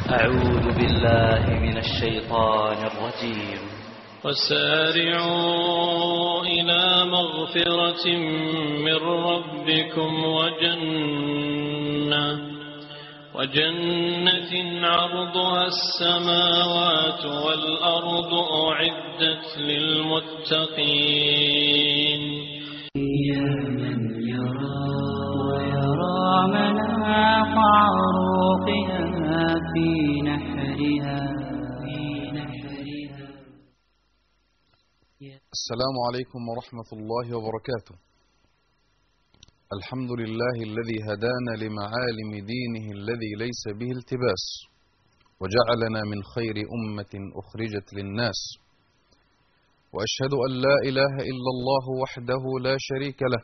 أعوذ بالله من الشيطان الرجيم وسارعوا إلى مغفرة من ربكم وجنة وجنة عرضها السماوات والأرض أعدت للمتقين يا من يرى ويرى مناق عروقها في نحرها في نحرها السلام عليكم ورحمة الله وبركاته الحمد لله الذي هدانا لمعالم دينه الذي ليس به التباس وجعلنا من خير أمة أخرجت للناس وأشهد أن لا إله إلا الله وحده لا شريك له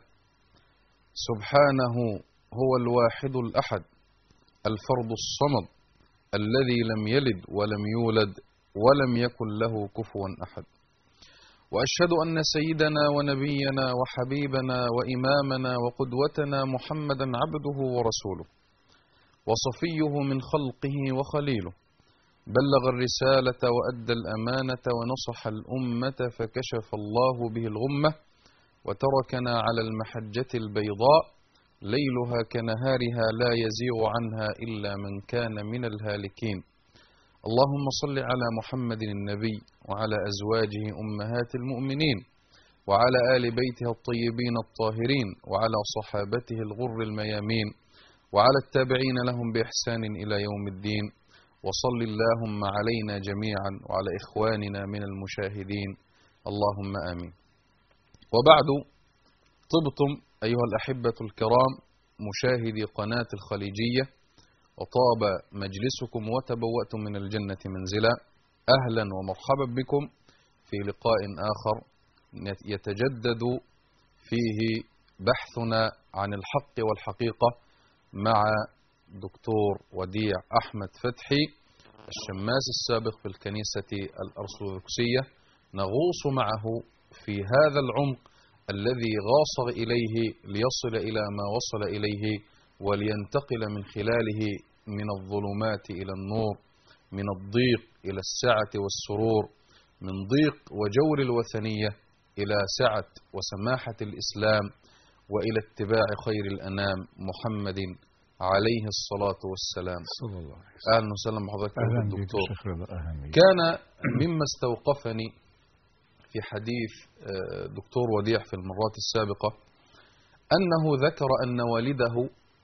سبحانه هو الواحد الأحد الفرد الصمد الذي لم يلد ولم يولد ولم يكن له كفوا أحد واشهد ان سيدنا ونبينا وحبيبنا وامامنا وقدوتنا محمدا عبده ورسوله وصفيه من خلقه وخليله بلغ الرساله وادى الامانه ونصح الامه فكشف الله به الغمه وتركنا على المحجه البيضاء ليلها كنهارها لا يزيغ عنها الا من كان من الهالكين اللهم صل على محمد النبي وعلى ازواجه امهات المؤمنين وعلى ال بيته الطيبين الطاهرين وعلى صحابته الغر الميامين وعلى التابعين لهم باحسان الى يوم الدين وصل اللهم علينا جميعا وعلى اخواننا من المشاهدين اللهم امين وبعد طبتم ايها الاحبه الكرام مشاهدي قناه الخليجيه وطاب مجلسكم وتبوأتم من الجنة منزلا أهلا ومرحبا بكم في لقاء آخر يتجدد فيه بحثنا عن الحق والحقيقة مع دكتور وديع أحمد فتحي الشماس السابق في الكنيسة الأرثوذكسية نغوص معه في هذا العمق الذي غاص إليه ليصل إلى ما وصل إليه ولينتقل من خلاله من الظلمات إلى النور من الضيق إلى السعة والسرور من ضيق وجور الوثنية إلى سعة وسماحة الإسلام وإلى اتباع خير الأنام محمد عليه الصلاة والسلام صلى الله عليه وسلم أهلا وسهلا بحضرتك يا اهلا بك دكتور يا شيخ رضا اهلا بك كان مما استوقفني في حديث آه، دكتور وديع في المرات السابقة أنه ذكر أن والده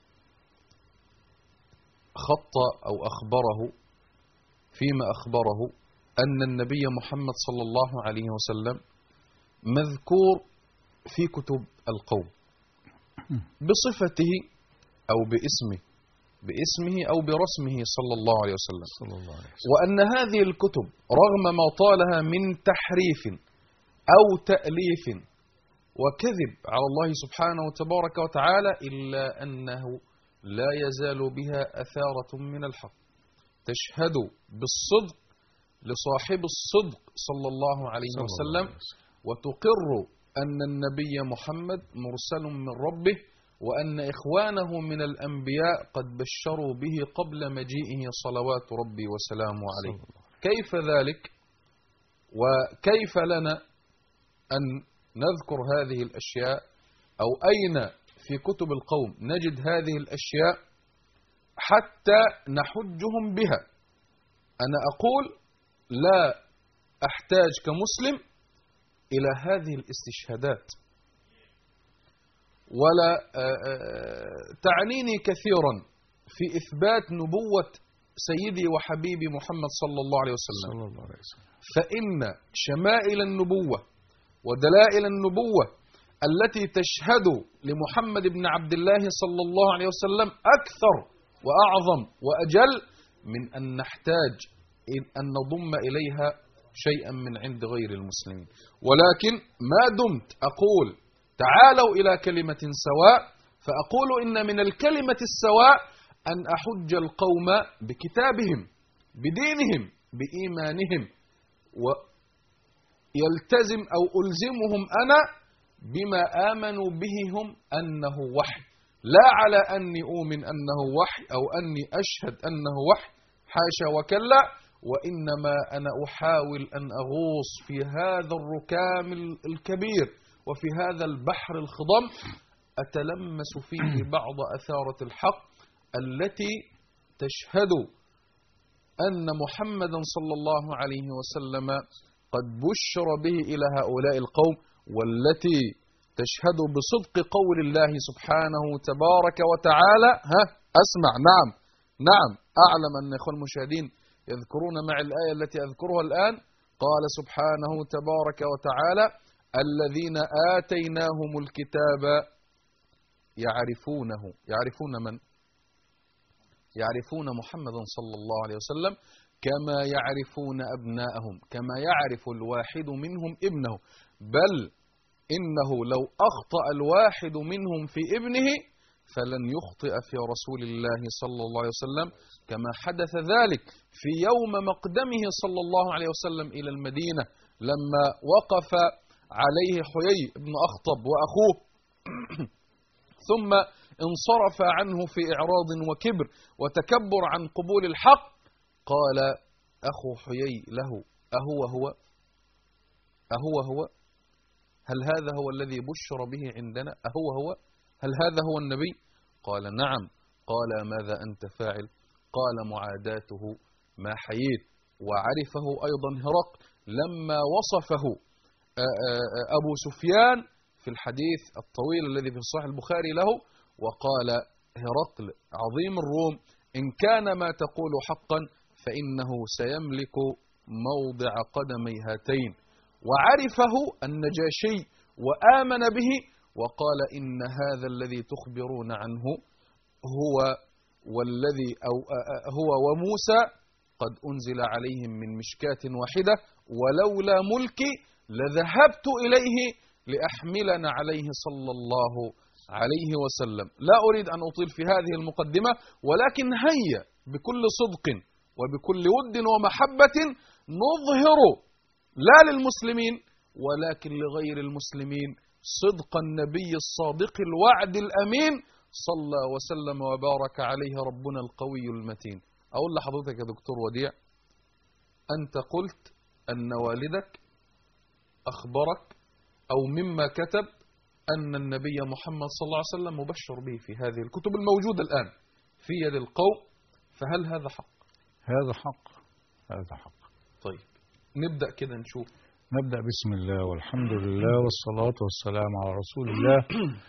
خط أو أخبره فيما أخبره أن النبي محمد صلى الله عليه وسلم مذكور في كتب القوم بصفته أو باسمه باسمه أو برسمه صلى الله عليه وسلم صلى الله عليه وسلم وأن هذه الكتب رغم ما طالها من تحريف أو تأليف وكذب على الله سبحانه وتبارك وتعالى إلا أنه لا يزال بها أثارة من الحق تشهد بالصدق لصاحب الصدق صلى الله عليه صلى الله وسلم عليه وسلم. وتقر أن النبي محمد مرسل من ربه وأن إخوانه من الأنبياء قد بشروا به قبل مجيئه صلوات ربي وسلامه عليه صلى الله عليه كيف ذلك وكيف لنا أن نذكر هذه الأشياء أو أين في كتب القوم نجد هذه الأشياء حتى نحجهم بها أنا أقول لا أحتاج كمسلم إلى هذه الاستشهادات ولا آه، آه، تعنيني كثيرا في إثبات نبوة سيدي وحبيبي محمد صلى الله عليه وسلم صلى الله عليه وسلم فإن شمائل النبوة ودلائل النبوة التي تشهد لمحمد بن عبد الله صلى الله عليه وسلم أكثر وأعظم وأجل من أن نحتاج إن- أن نضم إليها شيئا من عند غير المسلمين ولكن ما دمت أقول تعالوا إلى كلمة سواء فأقول إن من الكلمة السواء أن أحج القوم بكتابهم بدينهم بإيمانهم ويلتزم أو ألزمهم أنا بما آمنوا به هم أنه وحي لا على أني أؤمن أنه وحي أو أني أشهد أنه وحي حاشا وكلا وإنما أنا أحاول أن أغوص في هذا الركام ال- الكبير وفي هذا البحر الخضم أتلمس فيه بعض أثارة الحق التي تشهد أن محمدا صلى الله عليه وسلم قد بشر به إلى هؤلاء القوم والتي تشهد بصدق قول الله سبحانه تبارك وتعالى ها أسمع نعم نعم أعلم أن إخوان المشاهدين يذكرون مع الآية التي أذكرها الآن قال سبحانه تبارك وتعالى الذين آتيناهم الكتاب يعرفونه يعرفون من يعرفون محمدا صلى الله عليه وسلم كما يعرفون أبناءهم كما يعرف الواحد منهم ابنه بل إنه لو أخطأ الواحد منهم في ابنه فلن يخطئ في رسول الله صلى الله عليه وسلم كما حدث ذلك في يوم مقدمه صلى الله عليه وسلم إلى المدينة لما وقف عليه حيي بن أخطب وأخوه ثم انصرف عنه في إعراض وكبر وتكبر عن قبول الحق قال أخو حيي له أهو هو أهو هو هل هذا هو الذي بشر به عندنا أهو هو هل هذا هو النبي قال نعم قال ماذا أنت فاعل قال معاداته ما حييت وعرفه أيضا هرقل لما وصفه أبو سفيان في الحديث الطويل الذي في صحيح البخاري له وقال هرقل عظيم الروم إن كان ما تقول حقا فإنه سيملك موضع قدمي هاتين وعرفه النجاشي وآمن به وقال إن هذا الذي تخبرون عنه هو والذي أو هو وموسى قد أنزل عليهم من مشكاة واحدة ولولا ملكي لذهبت إليه لأحملنا عليه صلى الله عليه وسلم لا أريد أن أطيل في هذه المقدمة ولكن هيا بكل صدق وبكل ود ومحبة نظهر لا للمسلمين ولكن لغير المسلمين صدق النبي الصادق الوعد الأمين صلى وسلم وبارك عليه ربنا القوي المتين أقول لحضرتك يا دكتور وديع أنت قلت أن والدك أخبرك أو مما كتب أن النبي محمد صلى الله عليه وسلم مبشر به في هذه الكتب الموجودة الآن في يد القوم فهل هذا حق؟ هذا حق هذا حق طيب نبدأ كده نشوف نبدأ بسم الله والحمد لله والصلاة والسلام على رسول الله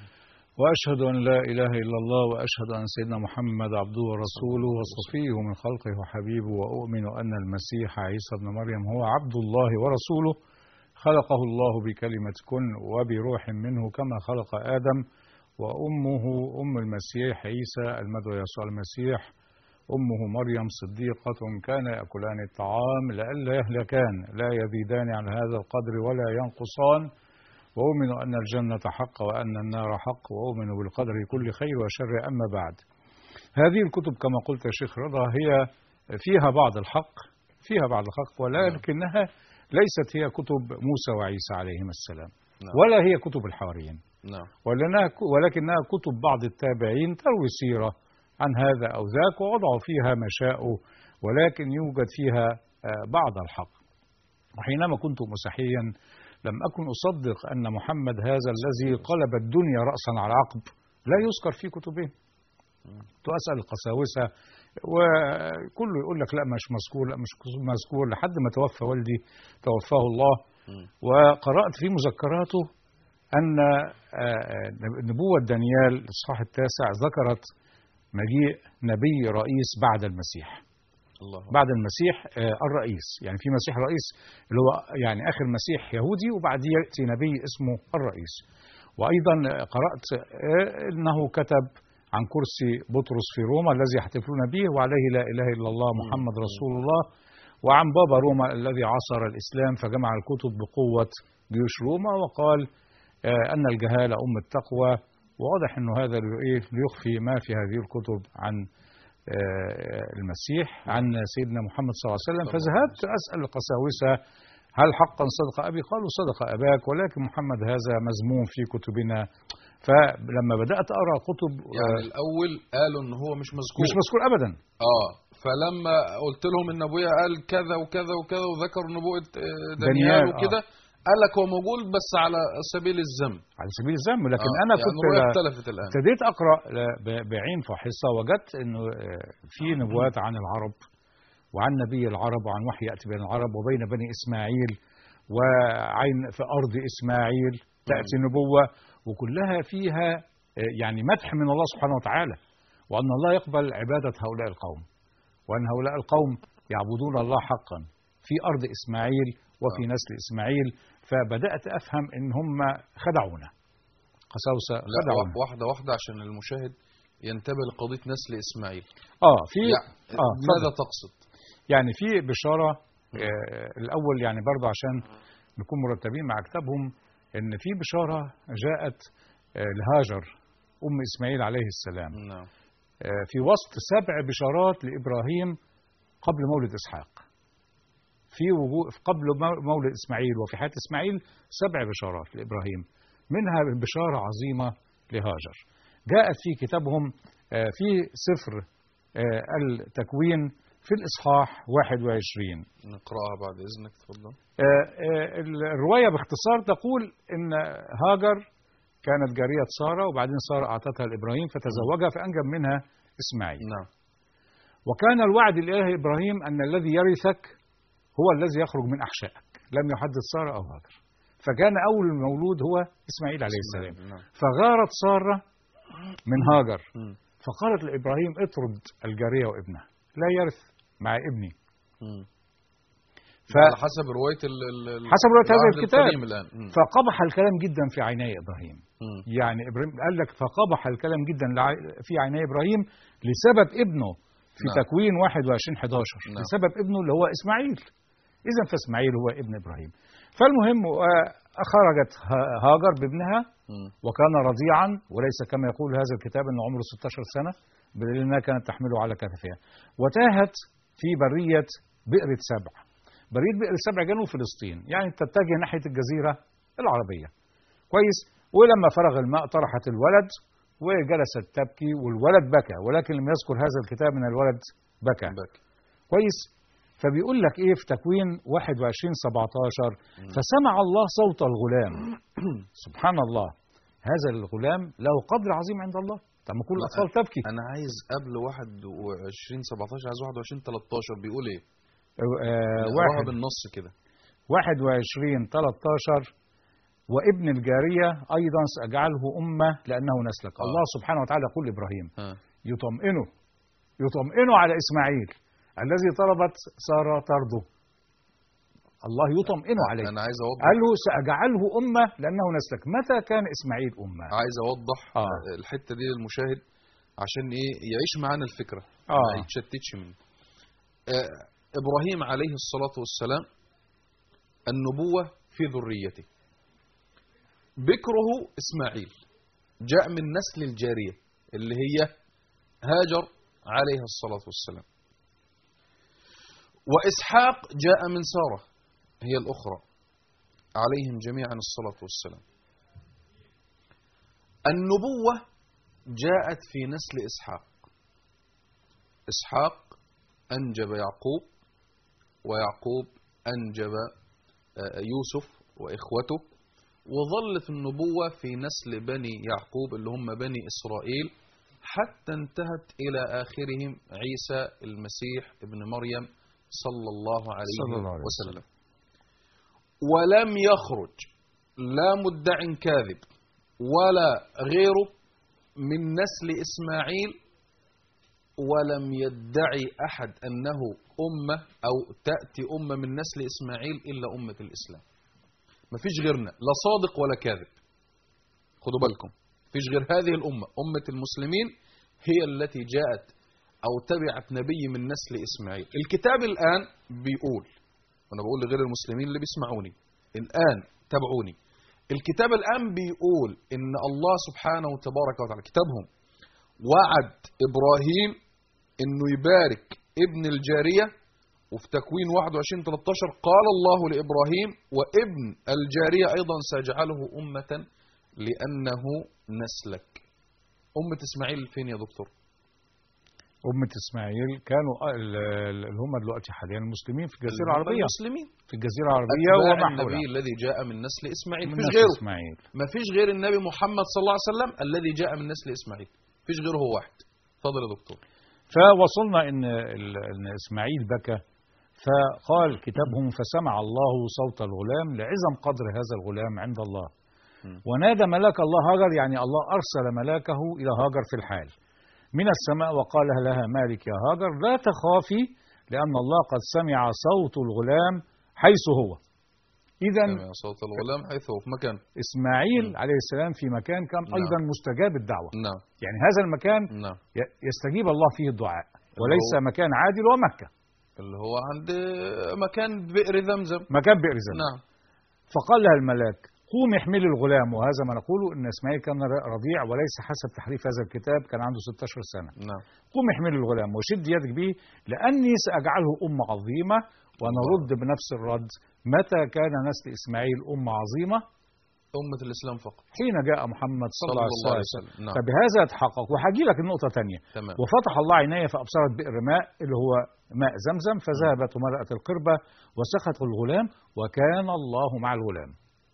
وأشهد أن لا إله إلا الله وأشهد أن سيدنا محمد عبده ورسوله وصفيه من خلقه وحبيبه وأؤمن أن المسيح عيسى ابن مريم هو عبد الله ورسوله خلقه الله بكلمة كن وبروح منه كما خلق آدم وأمه أم المسيح عيسى المدعو يسوع المسيح أمه مريم صديقة كان يأكلان الطعام لئلا يهلكان لا يزيدان عن هذا القدر ولا ينقصان وأؤمن أن الجنة حق وأن النار حق وأؤمن بالقدر كل خير وشر أما بعد هذه الكتب كما قلت يا شيخ رضا هي فيها بعض الحق فيها بعض الحق ولكنها ليست هي كتب موسى وعيسى عليهما السلام نعم. ولا هي كتب الحواريين نعم ولكنها ولكنها كتب بعض التابعين تروي سيرة عن هذا أو ذاك ووضعوا فيها ما شاءوا ولكن يوجد فيها آه، بعض الحق وحينما كنت مسيحيا لم أكن أصدق أن محمد هذا الذي قلب الدنيا رأسا على عقب لا يذكر في كتبه تسأل القساوسة وكله يقول لك لا مش مذكور لا مش مذكور لحد ما توفى والدي توفاه الله مم. وقرأت في مذكراته أن آه، نبوة دانيال الإصحاح التاسع ذكرت مجيء نبي رئيس بعد المسيح الله بعد المسيح آه، الرئيس يعني في مسيح رئيس اللي هو يعني آخر مسيح يهودي وبعديه يأتي نبي اسمه الرئيس وأيضا آه، قرأت آه، أنه كتب عن كرسي بطرس في روما الذي يحتفلون به وعليه لا إله إلا الله محمد رسول الله وعن بابا روما الذي عاصر الإسلام فجمع الكتب بقوة جيوش روما وقال آه، أن الجهالة أم التقوى وواضح أنه هذا لي- إيه ليخفي ما في هذه الكتب عن آه، المسيح عن سيدنا محمد صلى الله عليه وسلم صلى الله فذهبت أسأل القساوسة هل حقا صدق أبي قالوا صدق أباك ولكن محمد هذا مذموم في كتبنا فلما بدأت أقرأ كتب يعني آه، الأول قالوا إن هو مش مذكور مش مذكور أبدا اه فلما قلت لهم ان ابويا قال كذا وكذا وكذا وذكر نبوءه آه، دانيال، دانيال آه. وكده قال لك هو موجود بس على سبيل الذم على سبيل الذم لكن آه، انا يعني كنت الرؤية لا- اختلفت الان ابتديت اقرا ل- ب- بعين فاحصه وجدت انه آه، في نبوات عن العرب وعن نبي العرب وعن وحي ياتي بين العرب وبين بني اسماعيل وعين في ارض اسماعيل تاتي نبوه وكلها فيها آه، يعني مدح من الله سبحانه وتعالى وان الله يقبل عباده هؤلاء القوم وان هؤلاء القوم يعبدون الله حقا في ارض اسماعيل وفي نسل اسماعيل فبدات افهم ان هم خدعونا قساوسه لا خدعونا واحده واحده عشان المشاهد ينتبه لقضيه نسل اسماعيل اه في يعني اه ماذا اتفضل. تقصد؟ يعني في بشاره آه الاول يعني برضه عشان نكون مرتبين مع كتابهم ان في بشاره جاءت آه لهاجر ام اسماعيل عليه السلام نعم آه في وسط سبع بشارات لابراهيم قبل مولد اسحاق في وجود قبل مو- مولد اسماعيل وفي حياه اسماعيل سبع بشارات لابراهيم منها بشاره عظيمه لهاجر جاءت في كتابهم آه، في سفر آه، التكوين في الاصحاح 21 نقراها بعد اذنك تفضل آه، آه، الروايه باختصار تقول ان هاجر كانت جاريه ساره وبعدين ساره اعطتها لابراهيم فتزوجها فانجب منها اسماعيل نعم وكان الوعد الإلهي إبراهيم أن الذي يرثك هو الذي يخرج من أحشائك لم يحدد سارة أو هاجر فكان أول المولود هو إسماعيل عليه السلام نعم فغارت سارة من هاجر مم. فقالت لإبراهيم اطرد الجارية وابنها لا يرث مع ابني مم. ف... على حسب روايه ال ال- ال- حسب رواية هذا العهد الكتاب. القديم الان مم. فقبح الكلام جدا في عيني إبراهيم مم. يعني إبراهيم قال لك فقبح الكلام جدا لع- في عيني إبراهيم لسبب ابنه في نعم. تكوين 21 11 نعم. لسبب ابنه اللي هو إسماعيل إذا فإسماعيل هو ابن إبراهيم فالمهم آه، خرجت ها- هاجر بابنها مم. وكان رضيعا وليس كما يقول هذا الكتاب أنه عمره 16 سنة بل أنها كانت تحمله على كتفها وتاهت في برية بئر سبع برية بئر سبع جنوب فلسطين يعني تتجه ناحية الجزيرة العربية كويس ولما فرغ الماء طرحت الولد وجلست تبكي والولد بكى ولكن لم يذكر هذا الكتاب من الولد بكى بك. كويس فبيقول لك ايه في تكوين 21 17 فسمع الله صوت الغلام سبحان الله هذا الغلام له قدر عظيم عند الله طب ما كل لا، الاطفال تبكي انا عايز قبل 21 17 عايز 21 13 بيقول ايه؟ آه نقراها واحد بالنص كده 21 13 وابن الجارية أيضا سأجعله أمة لأنه نسلك آه. الله سبحانه وتعالى يقول لإبراهيم ها يطمئنه يطمئنه على إسماعيل الذي طلبت سارة طرده الله يطمئنه عليه انا عايز اوضح قال له سأجعله أمة لأنه نسلك متى كان إسماعيل أمة عايز اوضح آه. آه. الحته دي للمشاهد عشان ايه يعيش معانا الفكره آه. ما يتشتتش منه آه ابراهيم عليه الصلاه والسلام النبوه في ذريته بكره اسماعيل جاء من نسل الجاريه اللي هي هاجر عليها الصلاه والسلام واسحاق جاء من ساره هي الاخرى عليهم جميعا الصلاه والسلام النبوة جاءت في نسل إسحاق إسحاق أنجب يعقوب ويعقوب أنجب آه، يوسف وإخوته وظلت النبوة في نسل بني يعقوب اللي هم بني إسرائيل حتى انتهت إلى آخرهم عيسى المسيح ابن مريم صلى الله عليه, صلى الله عليه وسلم ولم يخرج لا مدع كاذب ولا غيره من نسل إسماعيل ولم يدعي أحد أنه أمة أو تأتي أمة من نسل إسماعيل إلا أمة الإسلام ما فيش غيرنا لا صادق ولا كاذب خدوا بالكم فيش غير هذه الأمة أمة المسلمين هي التي جاءت أو تبعت نبي من نسل إسماعيل الكتاب الآن بيقول وأنا بقول لغير المسلمين اللي بيسمعوني الآن تابعوني الكتاب الآن بيقول إن الله سبحانه وتبارك وتعالى كتابهم وعد إبراهيم إنه يبارك ابن الجارية وفي تكوين 21 13 قال الله لإبراهيم وابن الجارية أيضا سيجعله أمة لأنه نسلك أمة إسماعيل فين يا دكتور أمة إسماعيل كانوا ال- ال- اللي هم دلوقتي حاليا المسلمين في الجزيرة العربية المسلمين في الجزيرة العربية أتباع وما النبي حولها الذي جاء من نسل إسماعيل من مفيش نسل غيره إسماعيل ما فيش غير النبي محمد صلى الله عليه وسلم الذي جاء من نسل إسماعيل فيش غيره هو واحد اتفضل يا دكتور فوصلنا ان ال- ان اسماعيل بكى فقال كتابهم فسمع الله صوت الغلام لعظم قدر هذا الغلام عند الله م. ونادى ملاك الله هاجر يعني الله ارسل ملاكه الى هاجر في الحال من السماء وقال لها مالك يا هاجر لا تخافي لان الله قد سمع صوت الغلام حيث هو اذا سمع صوت الغلام حيث هو في مكان اسماعيل م. عليه السلام في مكان كان نعم. ايضا مستجاب الدعوه نعم يعني هذا المكان نعم ي- يستجيب الله فيه الدعاء وليس مكان عادل ومكه اللي هو عند مكان بئر زمزم مكان بئر زمزم نعم فقال لها الملاك قومي احملي الغلام وهذا ما نقوله ان اسماعيل كان رضيع وليس حسب تحريف هذا الكتاب كان عنده 16 سنه نعم قومي احملي الغلام وشد يدك به لاني ساجعله امه عظيمه ونرد بنفس الرد متى كان نسل اسماعيل امه عظيمه أمة الإسلام فقط حين جاء محمد صلى الله عليه وسلم نعم فبهذا يتحقق وهجي لك النقطه ثانيه تمام وفتح الله عيني فأبصرت بئر ماء اللي هو ماء زمزم فذهبت وملأت القربة وسقت الغلام وكان الله مع الغلام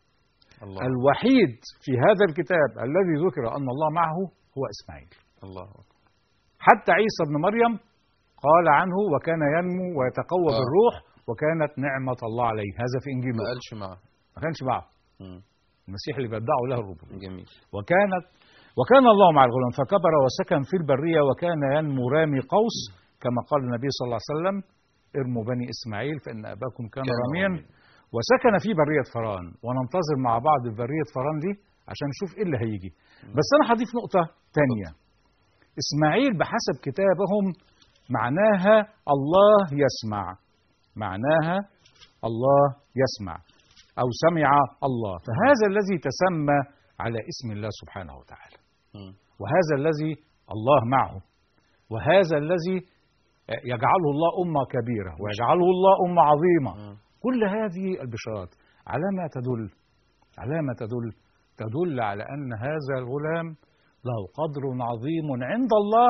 الله الوحيد في هذا الكتاب الذي ذكر أن الله معه هو إسماعيل الله أكبر. حتى عيسى ابن مريم قال عنه وكان ينمو ويتقوى آه. بالروح وكانت نعمة الله عليه هذا في إنجيل ما لوقا. قالش معه ما كانش معه مم. المسيح اللي بيدعوا له الربوبية جميل وكانت وكان الله مع الغلام فكبر وسكن في البرية وكان ينمو رامي قوس كما قال النبي صلى الله عليه وسلم ارموا بني إسماعيل فإن أباكم كان, كان راميا راميا. وسكن في برية فران وننتظر مع بعض في برية فران دي عشان نشوف ايه اللي هيجي بس انا هضيف نقطة تانية اسماعيل بحسب كتابهم معناها الله يسمع معناها الله يسمع او سمع الله فهذا الذي تسمى على اسم الله سبحانه وتعالى مم. وهذا الذي الله معه وهذا الذي يجعله الله أمة كبيرة ويجعله الله أمة عظيمة مم. كل هذه البشارات على ما تدل على ما تدل تدل على أن هذا الغلام له قدر عظيم عند الله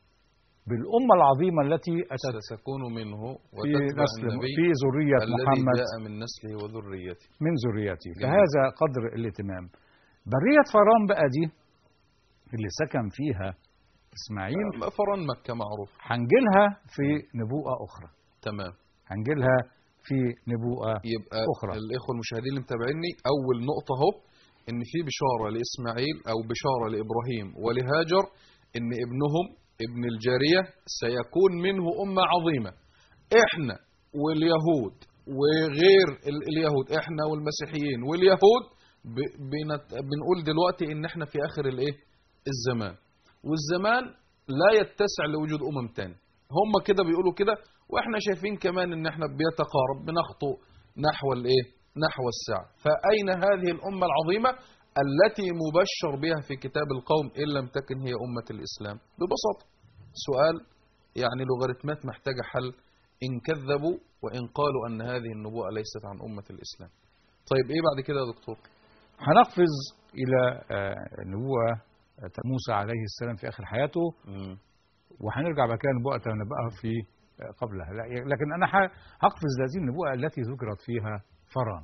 بالأمة العظيمة التي أتت ستكون منه في وتتبع نسل النبي في ذرية الذي محمد جاء من نسله وذريته من ذريته جميل. فهذا قدر الاهتمام برية فران بقى دي اللي سكن فيها إسماعيل فرن مكة معروف هنجيلها في نبوءة أخرى تمام هنجيلها في نبوءة يبقى أخرى. الإخوة المشاهدين اللي متابعيني أول نقطة أهو إن في بشارة لإسماعيل أو بشارة لإبراهيم ولهاجر إن ابنهم ابن الجارية سيكون منه أمة عظيمة إحنا واليهود وغير ال- اليهود إحنا والمسيحيين واليهود ب- بنت- بنقول دلوقتي إن إحنا في آخر الإيه الزمان والزمان لا يتسع لوجود أمم تاني هم كده بيقولوا كده واحنا شايفين كمان ان احنا بيتقارب بنخطو نحو الايه نحو الساعة فأين هذه الأمة العظيمة التي مبشر بها في كتاب القوم إن لم تكن هي أمة الإسلام ببساطة سؤال يعني لوغاريتمات محتاجة حل إن كذبوا وإن قالوا أن هذه النبوءة ليست عن أمة الإسلام طيب إيه بعد كده يا دكتور هنقفز إلى آه، نبوءة موسى عليه السلام في آخر حياته مم. وهنرجع بعد كده نبوءة نبقى في آه، قبلها لا- لكن أنا ه- هقفز هذه النبوءة التي ذكرت فيها فران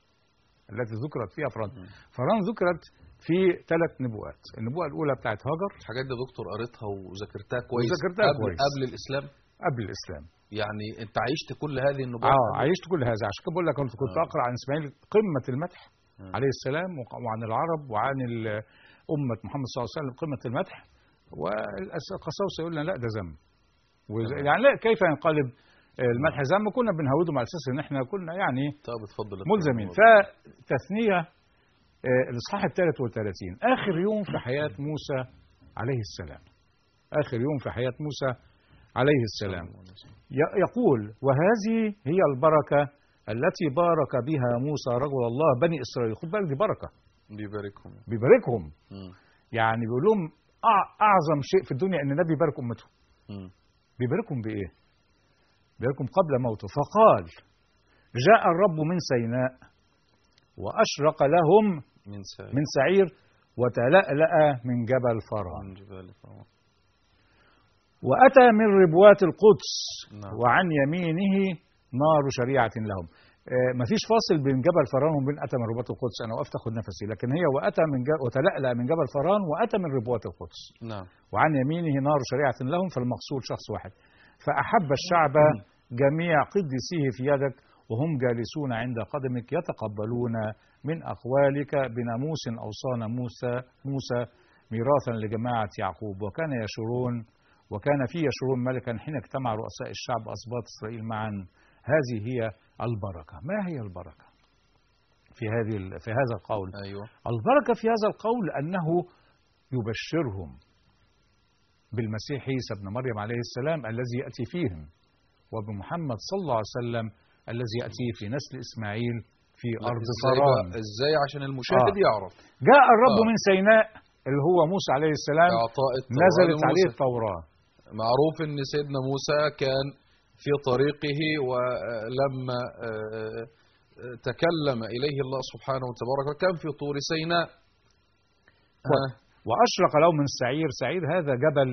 التي ذكرت فيها فران مم. فران ذكرت في ثلاث نبوءات النبوءة الأولى بتاعت هاجر الحاجات دي يا دكتور قريتها وذاكرتها كويس وذاكرتها قبل, كويس. قبل الإسلام قبل الإسلام يعني أنت عشت كل هذه النبوءات اه قبل- عشت كل هذا عشان كده بقول لك كنت كنت آه. اقرا عن اسماعيل قمه المدح مم. عليه السلام وق- وعن العرب وعن ال- امه محمد صلى الله عليه وسلم قمه المدح والقساوسه يقول لنا لا ده ذم وز- تمام. يعني لا كيف ينقلب المدح ذم كنا بنهوده على اساس ان احنا كنا يعني طب اتفضل يا ملزمين دكتور. فتثنيه آه، الاصحاح الثالث والثلاثين اخر يوم في حياه موسى عليه السلام اخر يوم في حياه موسى عليه السلام ي- يقول وهذه هي البركة التي بارك بها موسى رجل الله بني إسرائيل خد بالك دي بركة بيباركهم بيباركهم مم. يعني بيقول لهم أع- أعظم شيء في الدنيا إن النبي يبارك أمته مم. بيباركهم بإيه؟ بيباركهم قبل موته فقال جاء الرب من سيناء وأشرق لهم من سعيد من سعير وتلألأ من جبل فران من جبال فرعون وأتى من ربوات القدس نعم. وعن يمينه نار شريعة لهم آه، مفيش فاصل بين جبل فران وبين أتى من ربوات القدس أنا وقفت أخد نفسي لكن هي وأتى من ج- وتلألأ من جبل فران وأتى من ربوات القدس نعم وعن يمينه نار شريعة لهم فالمقصود شخص واحد فأحب الشعب جميع قدسيه في يدك وهم جالسون عند قدمك يتقبلون من أقوالك بناموس أوصانا موسى موسى ميراثا لجماعة يعقوب وكان يشرون وكان في يشرون ملكا حين اجتمع رؤساء الشعب أسباط إسرائيل معا هذه هي البركة ما هي البركة في هذه ال- في هذا القول أيوه البركة في هذا القول أنه يبشرهم بالمسيح عيسى ابن مريم عليه السلام الذي يأتي فيهم وبمحمد صلى الله عليه وسلم الذي يأتي في نسل إسماعيل في لا، أرض إزاي فران بقى- ازاي عشان المشاهد آه. يعرف جاء الرب آه. من سيناء اللي هو موسى عليه السلام اعطاء التوراة نزلت عليه لموسى. التوراة معروف ان سيدنا موسى كان في طريقه ولما آه، آه، تكلم اليه الله سبحانه وتبارك وكان في طور سيناء آه. وأشرق له من سعير سعير هذا جبل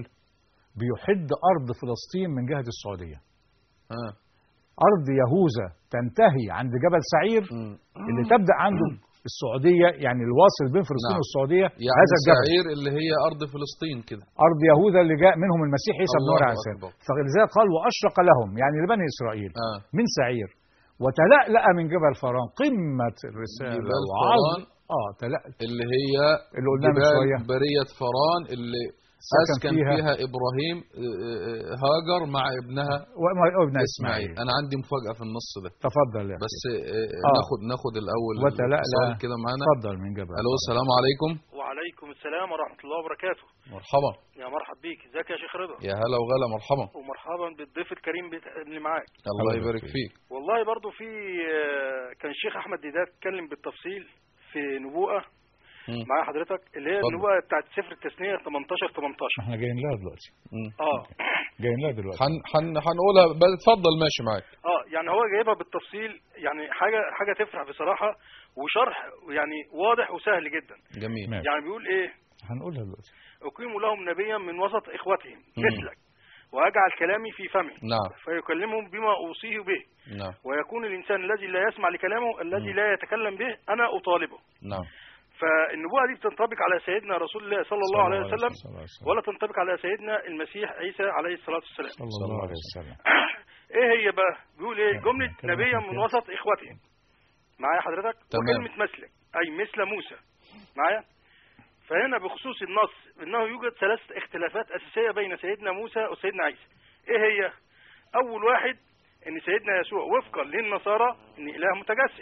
بيحد أرض فلسطين من جهة السعودية آه. أرض يهوذا تنتهي عند جبل سعير مم. اللي تبدا عنده السعوديه يعني الواصل بين فلسطين نعم. والسعوديه يعني هذا الجبل سعير اللي هي ارض فلسطين كده ارض يهوذا اللي جاء منهم المسيح عيسى بن الله مريم عليه السلام أكبر. فلذلك قال واشرق لهم يعني لبني اسرائيل آه. من سعير وتلألأ من جبل فران قمه الرساله جبال وعظم فران. اه تلألأ اللي هي اللي قلناه من جبال شويه برية فران اللي سكن أسكن فيها- فيها, إبراهيم آه، آه، هاجر مع ابنها وابن إسماعيل اسماعيل أنا عندي مفاجأة في النص ده تفضل يا بس أخي. آه، آه. ناخد ناخد الأول وتلألأ الاتصال كده معانا تفضل من جبل ألو السلام عليكم وعليكم السلام ورحمة الله وبركاته مرحبا يا مرحب بيك ازيك يا شيخ رضا يا هلا وغلا مرحبا ومرحبا بالضيف الكريم بت- اللي معاك الله الله يبارك يبارك فيك والله برضو في آه، كان الشيخ احمد ديدات اتكلم بالتفصيل في نبوءة مم. مع حضرتك اللي هي اتفضل. النبوءة بتاعت سفر التثنية 18 18 احنا جايين لها دلوقتي مم. اه جايين لها دلوقتي حن حن هنقولها بل اتفضل ماشي معاك اه يعني هو جايبها بالتفصيل يعني حاجة حاجة تفرح بصراحة وشرح يعني واضح وسهل جدا جميل ماشي. يعني بيقول ايه هنقولها دلوقتي أقيم لهم نبيا من وسط إخوتهم مم. مثلك وأجعل كلامي في فمه نعم فيكلمهم بما أوصيه به نعم ويكون الإنسان الذي لا يسمع لكلامه الذي لا يتكلم به أنا أطالبه نعم فالنبوة دي بتنطبق على سيدنا رسول الله صلى الله عليه وسلم صلى الله عليه وسلم. ولا تنطبق على سيدنا المسيح عيسى عليه الصلاة والسلام صلى الله عليه وسلم ايه هي بقى بيقول ايه جملة كلمة نبيا من كده. وسط اخوتهم معايا حضرتك تمام. وكلمة مثلك اي مثل موسى معايا فهنا بخصوص النص انه يوجد ثلاث اختلافات اساسية بين سيدنا موسى وسيدنا عيسى ايه هي اول واحد ان سيدنا يسوع وفقا للنصارى ان اله متجسد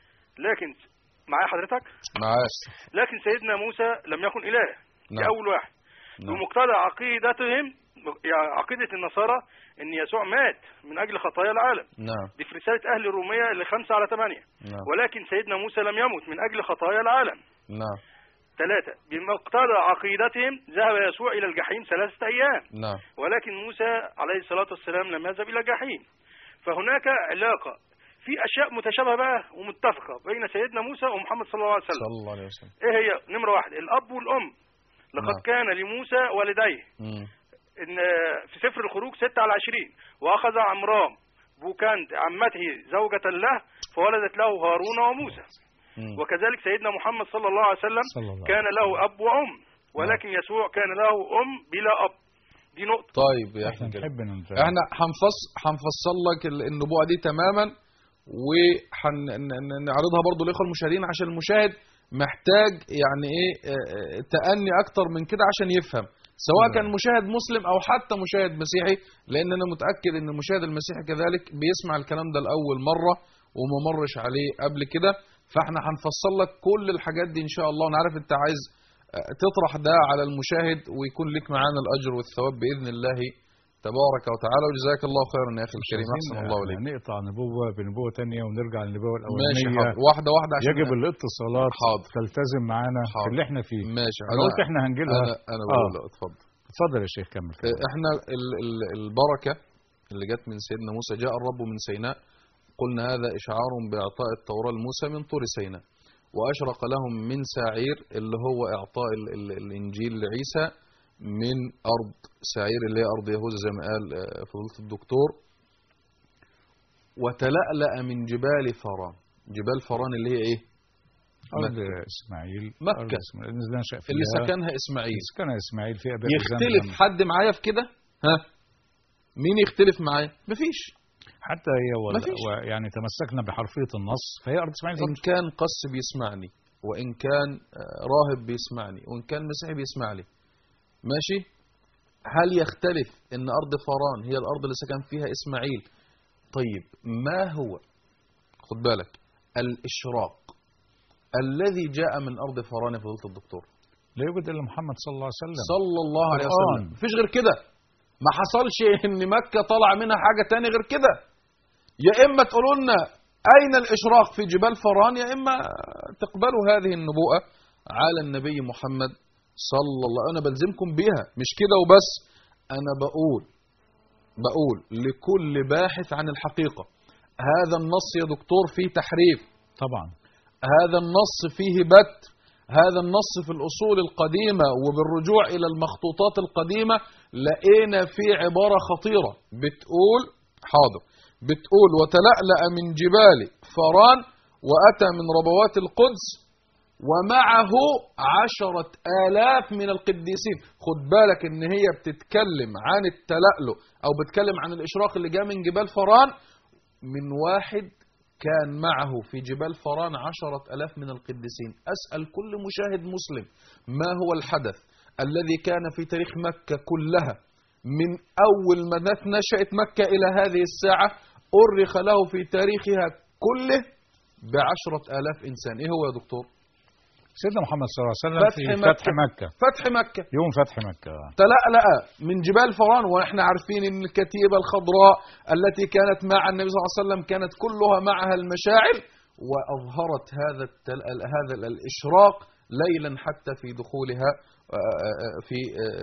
لكن معايا حضرتك معاك لكن سيدنا موسى لم يكن اله نعم. ده اول واحد نعم. بمقتضى عقيدتهم يعني عقيدة النصارى ان يسوع مات من اجل خطايا العالم نعم دي في رسالة اهل الرومية اللي خمسة على ثمانية نعم ولكن سيدنا موسى لم يمت من اجل خطايا العالم نعم ثلاثة بمقتضى عقيدتهم ذهب يسوع الى الجحيم ثلاثة ايام نعم ولكن موسى عليه الصلاة والسلام لم يذهب الى الجحيم فهناك علاقة في اشياء متشابهة بقى ومتفقة بين سيدنا موسى ومحمد صلى الله عليه وسلم صلى الله عليه وسلم ايه هي نمرة واحد الاب والام لقد نعم. كان لموسى والديه مم. ان في سفر الخروج 6 على 20 واخذ عمرام بوكاند عمته زوجة له فولدت له هارون وموسى مم. وكذلك سيدنا محمد صلى الله عليه وسلم صلى الله كان له اب وام ولكن يسوع كان له ام بلا اب دي نقطة طيب يا احنا اخي كده نحب ننتهي احنا هنفص هنفصل لك ال- النبوءه دي تماما وهنعرضها برضو للاخوه المشاهدين عشان المشاهد محتاج يعني ايه آه، آه، تأني اكتر من كده عشان يفهم سواء نعم. كان مشاهد مسلم او حتى مشاهد مسيحي لان انا متاكد ان المشاهد المسيحي كذلك بيسمع الكلام ده لاول مره وما مرش عليه قبل كده فاحنا هنفصل لك كل الحاجات دي ان شاء الله وانا عارف انت عايز آه، تطرح ده على المشاهد ويكون لك معانا الاجر والثواب باذن الله تبارك وتعالى وجزاك الله خيرا يا اخي الكريم احسن الله اليك نقطع نبوة بنبوة تانية ونرجع للنبوة ماشي الأولانية حاضر واحده واحده عشان يجب الاتصالات حاضر. تلتزم معانا في حاضر. اللي احنا فيه ماشي انا قلت احنا هنجيلها انا انا آه. بقول اتفضل اتفضل يا شيخ كمل كمل. احنا ال ال البركه اللي جت من سيدنا موسى جاء الرب من سيناء قلنا هذا اشعار باعطاء التوراه لموسى من طور سيناء واشرق لهم من ساعير اللي هو اعطاء ال ال الانجيل لعيسى من أرض سعير اللي هي أرض يهوذا زي ما قال آه، فضيلة الدكتور وتلألأ من جبال فران جبال فران اللي هي إيه؟ أرض مكة. إسماعيل مكة. أرض إسماعيل اللي نشأ فيها اللي سكنها إسماعيل سكنها إسماعيل فيها بئر يختلف زمزم. حد معايا في كده؟ ها؟ مين يختلف معايا؟ مفيش حتى هي ولا مفيش. يعني تمسكنا بحرفية النص فهي أرض إسماعيل إن فقط. كان قس بيسمعني وإن كان آه، راهب بيسمعني وإن كان مسيحي بيسمع لي ماشي هل يختلف إن أرض فران هي الأرض اللي سكن فيها إسماعيل طيب ما هو خد بالك الإشراق الذي جاء من أرض فران يا فضيلة الدكتور لا يوجد إلا محمد صلى الله عليه وسلم صلى الله عليه القرآن. وسلم مفيش غير كده ما حصلش ان مكة طلع منها حاجة تاني غير كده يا اما تقولوا لنا اين الاشراق في جبال فران يا اما تقبلوا هذه النبوءة على النبي محمد صلى الله انا بلزمكم بيها مش كده وبس انا بقول بقول لكل باحث عن الحقيقة هذا النص يا دكتور فيه تحريف طبعا هذا النص فيه بت هذا النص في الأصول القديمة وبالرجوع إلى المخطوطات القديمة لقينا فيه عبارة خطيرة بتقول حاضر بتقول وتلألأ من جبال فران وأتى من ربوات القدس ومعه عشرة آلاف من القديسين خد بالك إن هي بتتكلم عن التلألؤ أو بتتكلم عن الإشراق اللي جاء من جبال فران من واحد كان معه في جبال فران عشرة ألاف من القديسين أسأل كل مشاهد مسلم ما هو الحدث الذي كان في تاريخ مكة كلها من أول ما نشأت مكة إلى هذه الساعة أرخ له في تاريخها كله بعشرة آلاف إنسان إيه هو يا دكتور سيدنا محمد صلى الله عليه وسلم فتح في مكة. فتح مكة فتح مكة يوم فتح مكة تلألأ من جبال فران ونحن عارفين ان الكتيبة الخضراء التي كانت مع النبي صلى الله عليه وسلم كانت كلها معها المشاعل وأظهرت هذا التل... هذا الإشراق ليلا حتى في دخولها آه، آه، في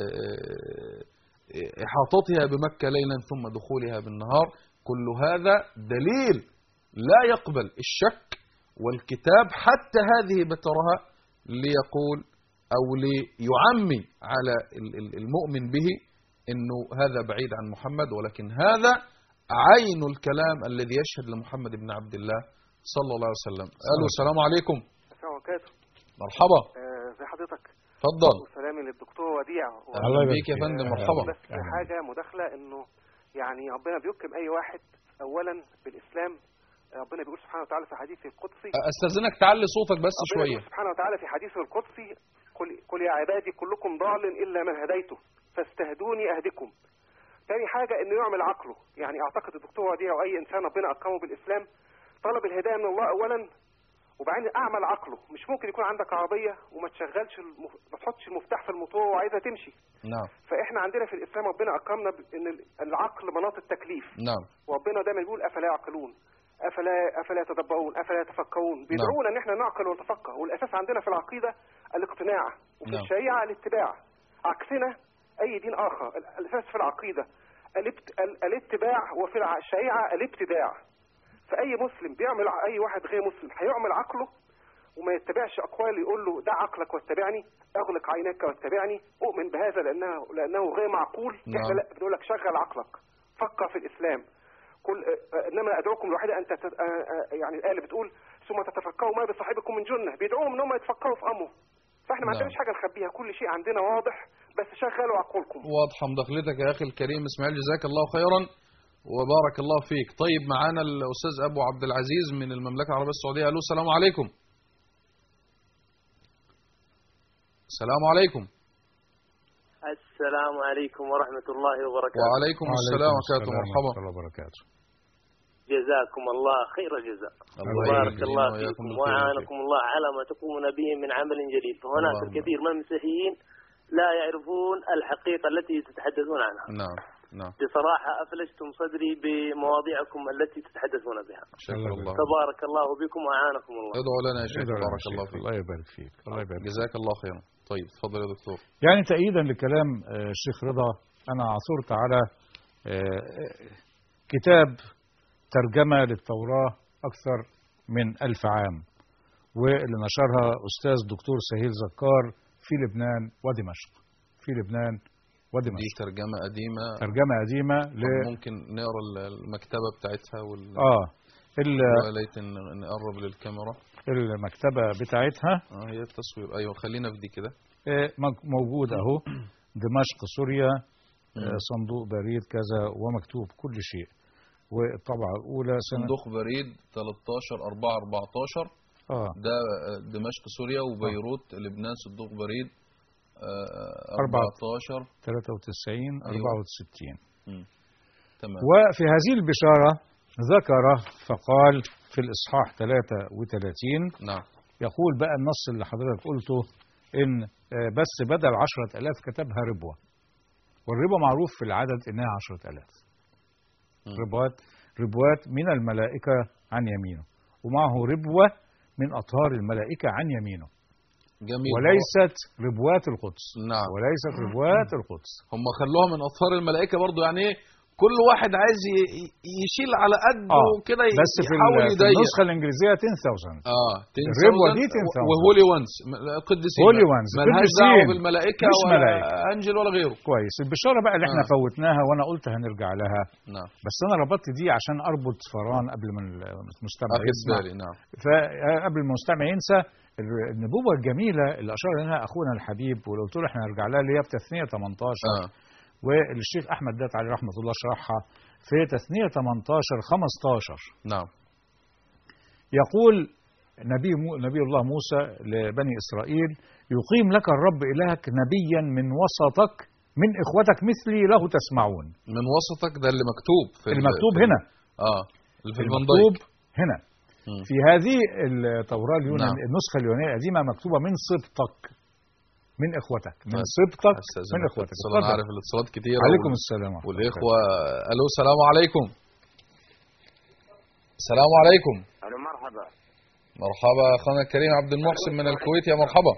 آه، آه، إحاطتها بمكة ليلا ثم دخولها بالنهار كل هذا دليل لا يقبل الشك والكتاب حتى هذه بترها ليقول أو ليعمي على ال- ال- المؤمن به أنه هذا بعيد عن محمد ولكن هذا عين الكلام الذي يشهد لمحمد بن عبد الله صلى الله عليه وسلم قالوا السلام عليكم السلام عليكم مرحبا آه، زي حضرتك تفضل وسلامي للدكتور وديع الله اهلا يبارك بيك يا فيك. فندم أهلا مرحبا بك. بس في حاجة مداخلة انه يعني ربنا بيكرم اي واحد اولا بالاسلام ربنا بيقول سبحانه وتعالى في حديثه القدسي استاذنك تعلي صوتك بس ربنا شويه بيقول سبحانه وتعالى في حديثه القدسي قل, قل يا عبادي كلكم ضال الا من هديته فاستهدوني اهدكم تاني حاجة انه يعمل عقله يعني اعتقد الدكتور وديع او اي انسان ربنا اكرمه بالاسلام طلب الهداية من الله اولا وبعدين اعمل عقله مش ممكن يكون عندك عربية وما تشغلش المف... ما تحطش المفتاح في الموتور وعايزها تمشي نعم فاحنا عندنا في الاسلام ربنا اكرمنا بان العقل مناط التكليف نعم وربنا دايما بيقول افلا يعقلون افلا افلا يتدبرون افلا يتفكرون بيدعونا ان احنا نعقل ونتفكر والاساس عندنا في العقيده الاقتناع وفي نعم. الشريعه الاتباع عكسنا اي دين اخر ال- الاساس في العقيده الابت... ال- الاتباع وفي الع- الشريعه الابتداع فاي مسلم بيعمل ع- اي واحد غير مسلم هيعمل عقله وما يتبعش اقوال يقول له دع عقلك واتبعني اغلق عينيك واتبعني اؤمن بهذا لانه لانه غير معقول نعم. احنا لا بنقول لك شغل عقلك فكر في الاسلام كل آه، انما ادعوكم الوحيده ان تت... آه، آه، يعني الايه اللي بتقول ثم تتفكروا ما بصاحبكم من جنه بيدعوهم ان هم يتفكروا في امره فاحنا ما نعم. عندناش حاجه نخبيها كل شيء عندنا واضح بس شغلوا عقولكم واضحه مداخلتك يا اخي الكريم اسماعيل جزاك الله خيرا وبارك الله فيك طيب معانا الاستاذ ابو عبد العزيز من المملكه العربيه السعوديه الو السلام عليكم السلام عليكم السلام عليكم ورحمة الله وبركاته وعليكم السلام ورحمه الله مرحبا ورحمة الله وبركاته جزاكم الله خير الجزاء الله بارك يجزينا الله وإياكم فيكم بالخير وأعانكم الله على ما تقومون به من عمل جليل فهناك اللهم. الكثير من المسيحيين لا يعرفون الحقيقة التي تتحدثون عنها نعم نعم بصراحة أفلجتم صدري بمواضيعكم التي تتحدثون بها شكرا الله تبارك الله بكم وأعانكم الله ادعو لنا يا شيخ ادعو لنا بارك يا الله شيخ. فيك الله يبارك فيك الله يبارك فيك جزاك الله خيرا طيب تفضل يا دكتور يعني تأييدا لكلام آه، الشيخ رضا أنا عثرت على آه، كتاب ترجمة للتوراة أكثر من ألف عام واللي نشرها أستاذ دكتور سهيل زكار في لبنان ودمشق في لبنان ودمشق دي ترجمة قديمة ترجمة قديمة ل طب ممكن نقرا ال- المكتبة بتاعتها وال اه ال- يا ليت ن- نقرب للكاميرا المكتبة بتاعتها اه هي التصوير ايوه خلينا في دي كده آه، مج- موجود اهو دمشق سوريا آه، مم. صندوق بريد كذا ومكتوب كل شيء والطبعة الأولى سنة صندوق بريد 13 4 14 اه ده آه، دمشق سوريا وبيروت لبنان صندوق بريد آه، أربعة. 14 93 أيوة. 64 مم. تمام وفي هذه البشارة ذكر فقال في الإصحاح 33 نعم يقول بقى النص اللي حضرتك قلته إن آه، بس بدل عشرة ألاف كتبها ربوة والربوة معروف في العدد إنها عشرة ألاف مم. ربوات ربوات من الملائكة عن يمينه ومعه ربوة من أطهار الملائكة عن يمينه جميل وليست ربوات القدس نعم وليست ربوات القدس هم خلوها من اطهار الملائكه برضو يعني ايه كل واحد عايز ي- ي- يشيل على قده آه، كده ي- بس في, يحاول ال- في يضيق النسخة الإنجليزية 10000 اه الربوة دي 10,000. وهولي وانس قديسين Holy ones، ملهاش قديسين. دعوه بالملائكه مش ولا ملائكة. انجل ولا غيره كويس البشارة بقى اللي احنا آه. فوتناها وانا قلت هنرجع لها نعم بس انا ربطت دي عشان اربط فران قبل ما المستمع اخد يسمع بالي نعم فقبل ما المستمع ينسى ال- النبوة الجميلة اللي أشار إليها أخونا الحبيب ولو قلت له إحنا هنرجع لها اللي هي في تثنية 18 اه والشيخ أحمد دات عليه رحمة الله شرحها في تثنية 18 15 نعم يقول نبي مو نبي الله موسى لبني إسرائيل يقيم لك الرب إلهك نبيا من وسطك من إخوتك مثلي له تسمعون من وسطك ده اللي مكتوب في ال- المكتوب في- هنا اه اللي في المكتوب المنضيق هنا مم. في هذه التوراة اليونان نعم. النسخة اليونانية القديمة مكتوبة من سبطك من إخوتك من طيب. سبطك أستاذن من في إخوتك الاتصال. انا اتفضل. عارف الاتصالات كتير عليكم السلام ورحمة الله والاخوه الو السلام عليكم السلام عليكم الو مرحبا مرحبا اخونا الكريم عبد المحسن من الكويت يا مرحبا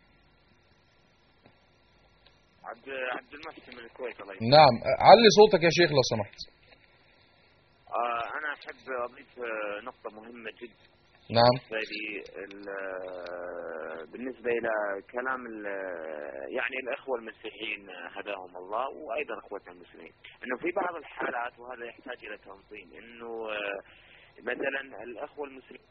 عبد عبد المحسن من الكويت الله يسلمك نعم علي صوتك يا شيخ لو سمحت آه انا احب اضيف آه، نقطه مهمه جدا نعم بالنسبه لي ال- آه، بالنسبه الى كلام ال- يعني الاخوه المسيحيين آه، هداهم الله وايضا اخوتنا المسلمين انه في بعض الحالات وهذا يحتاج الى تنظيم انه آه، مثلا الاخوه المسلمين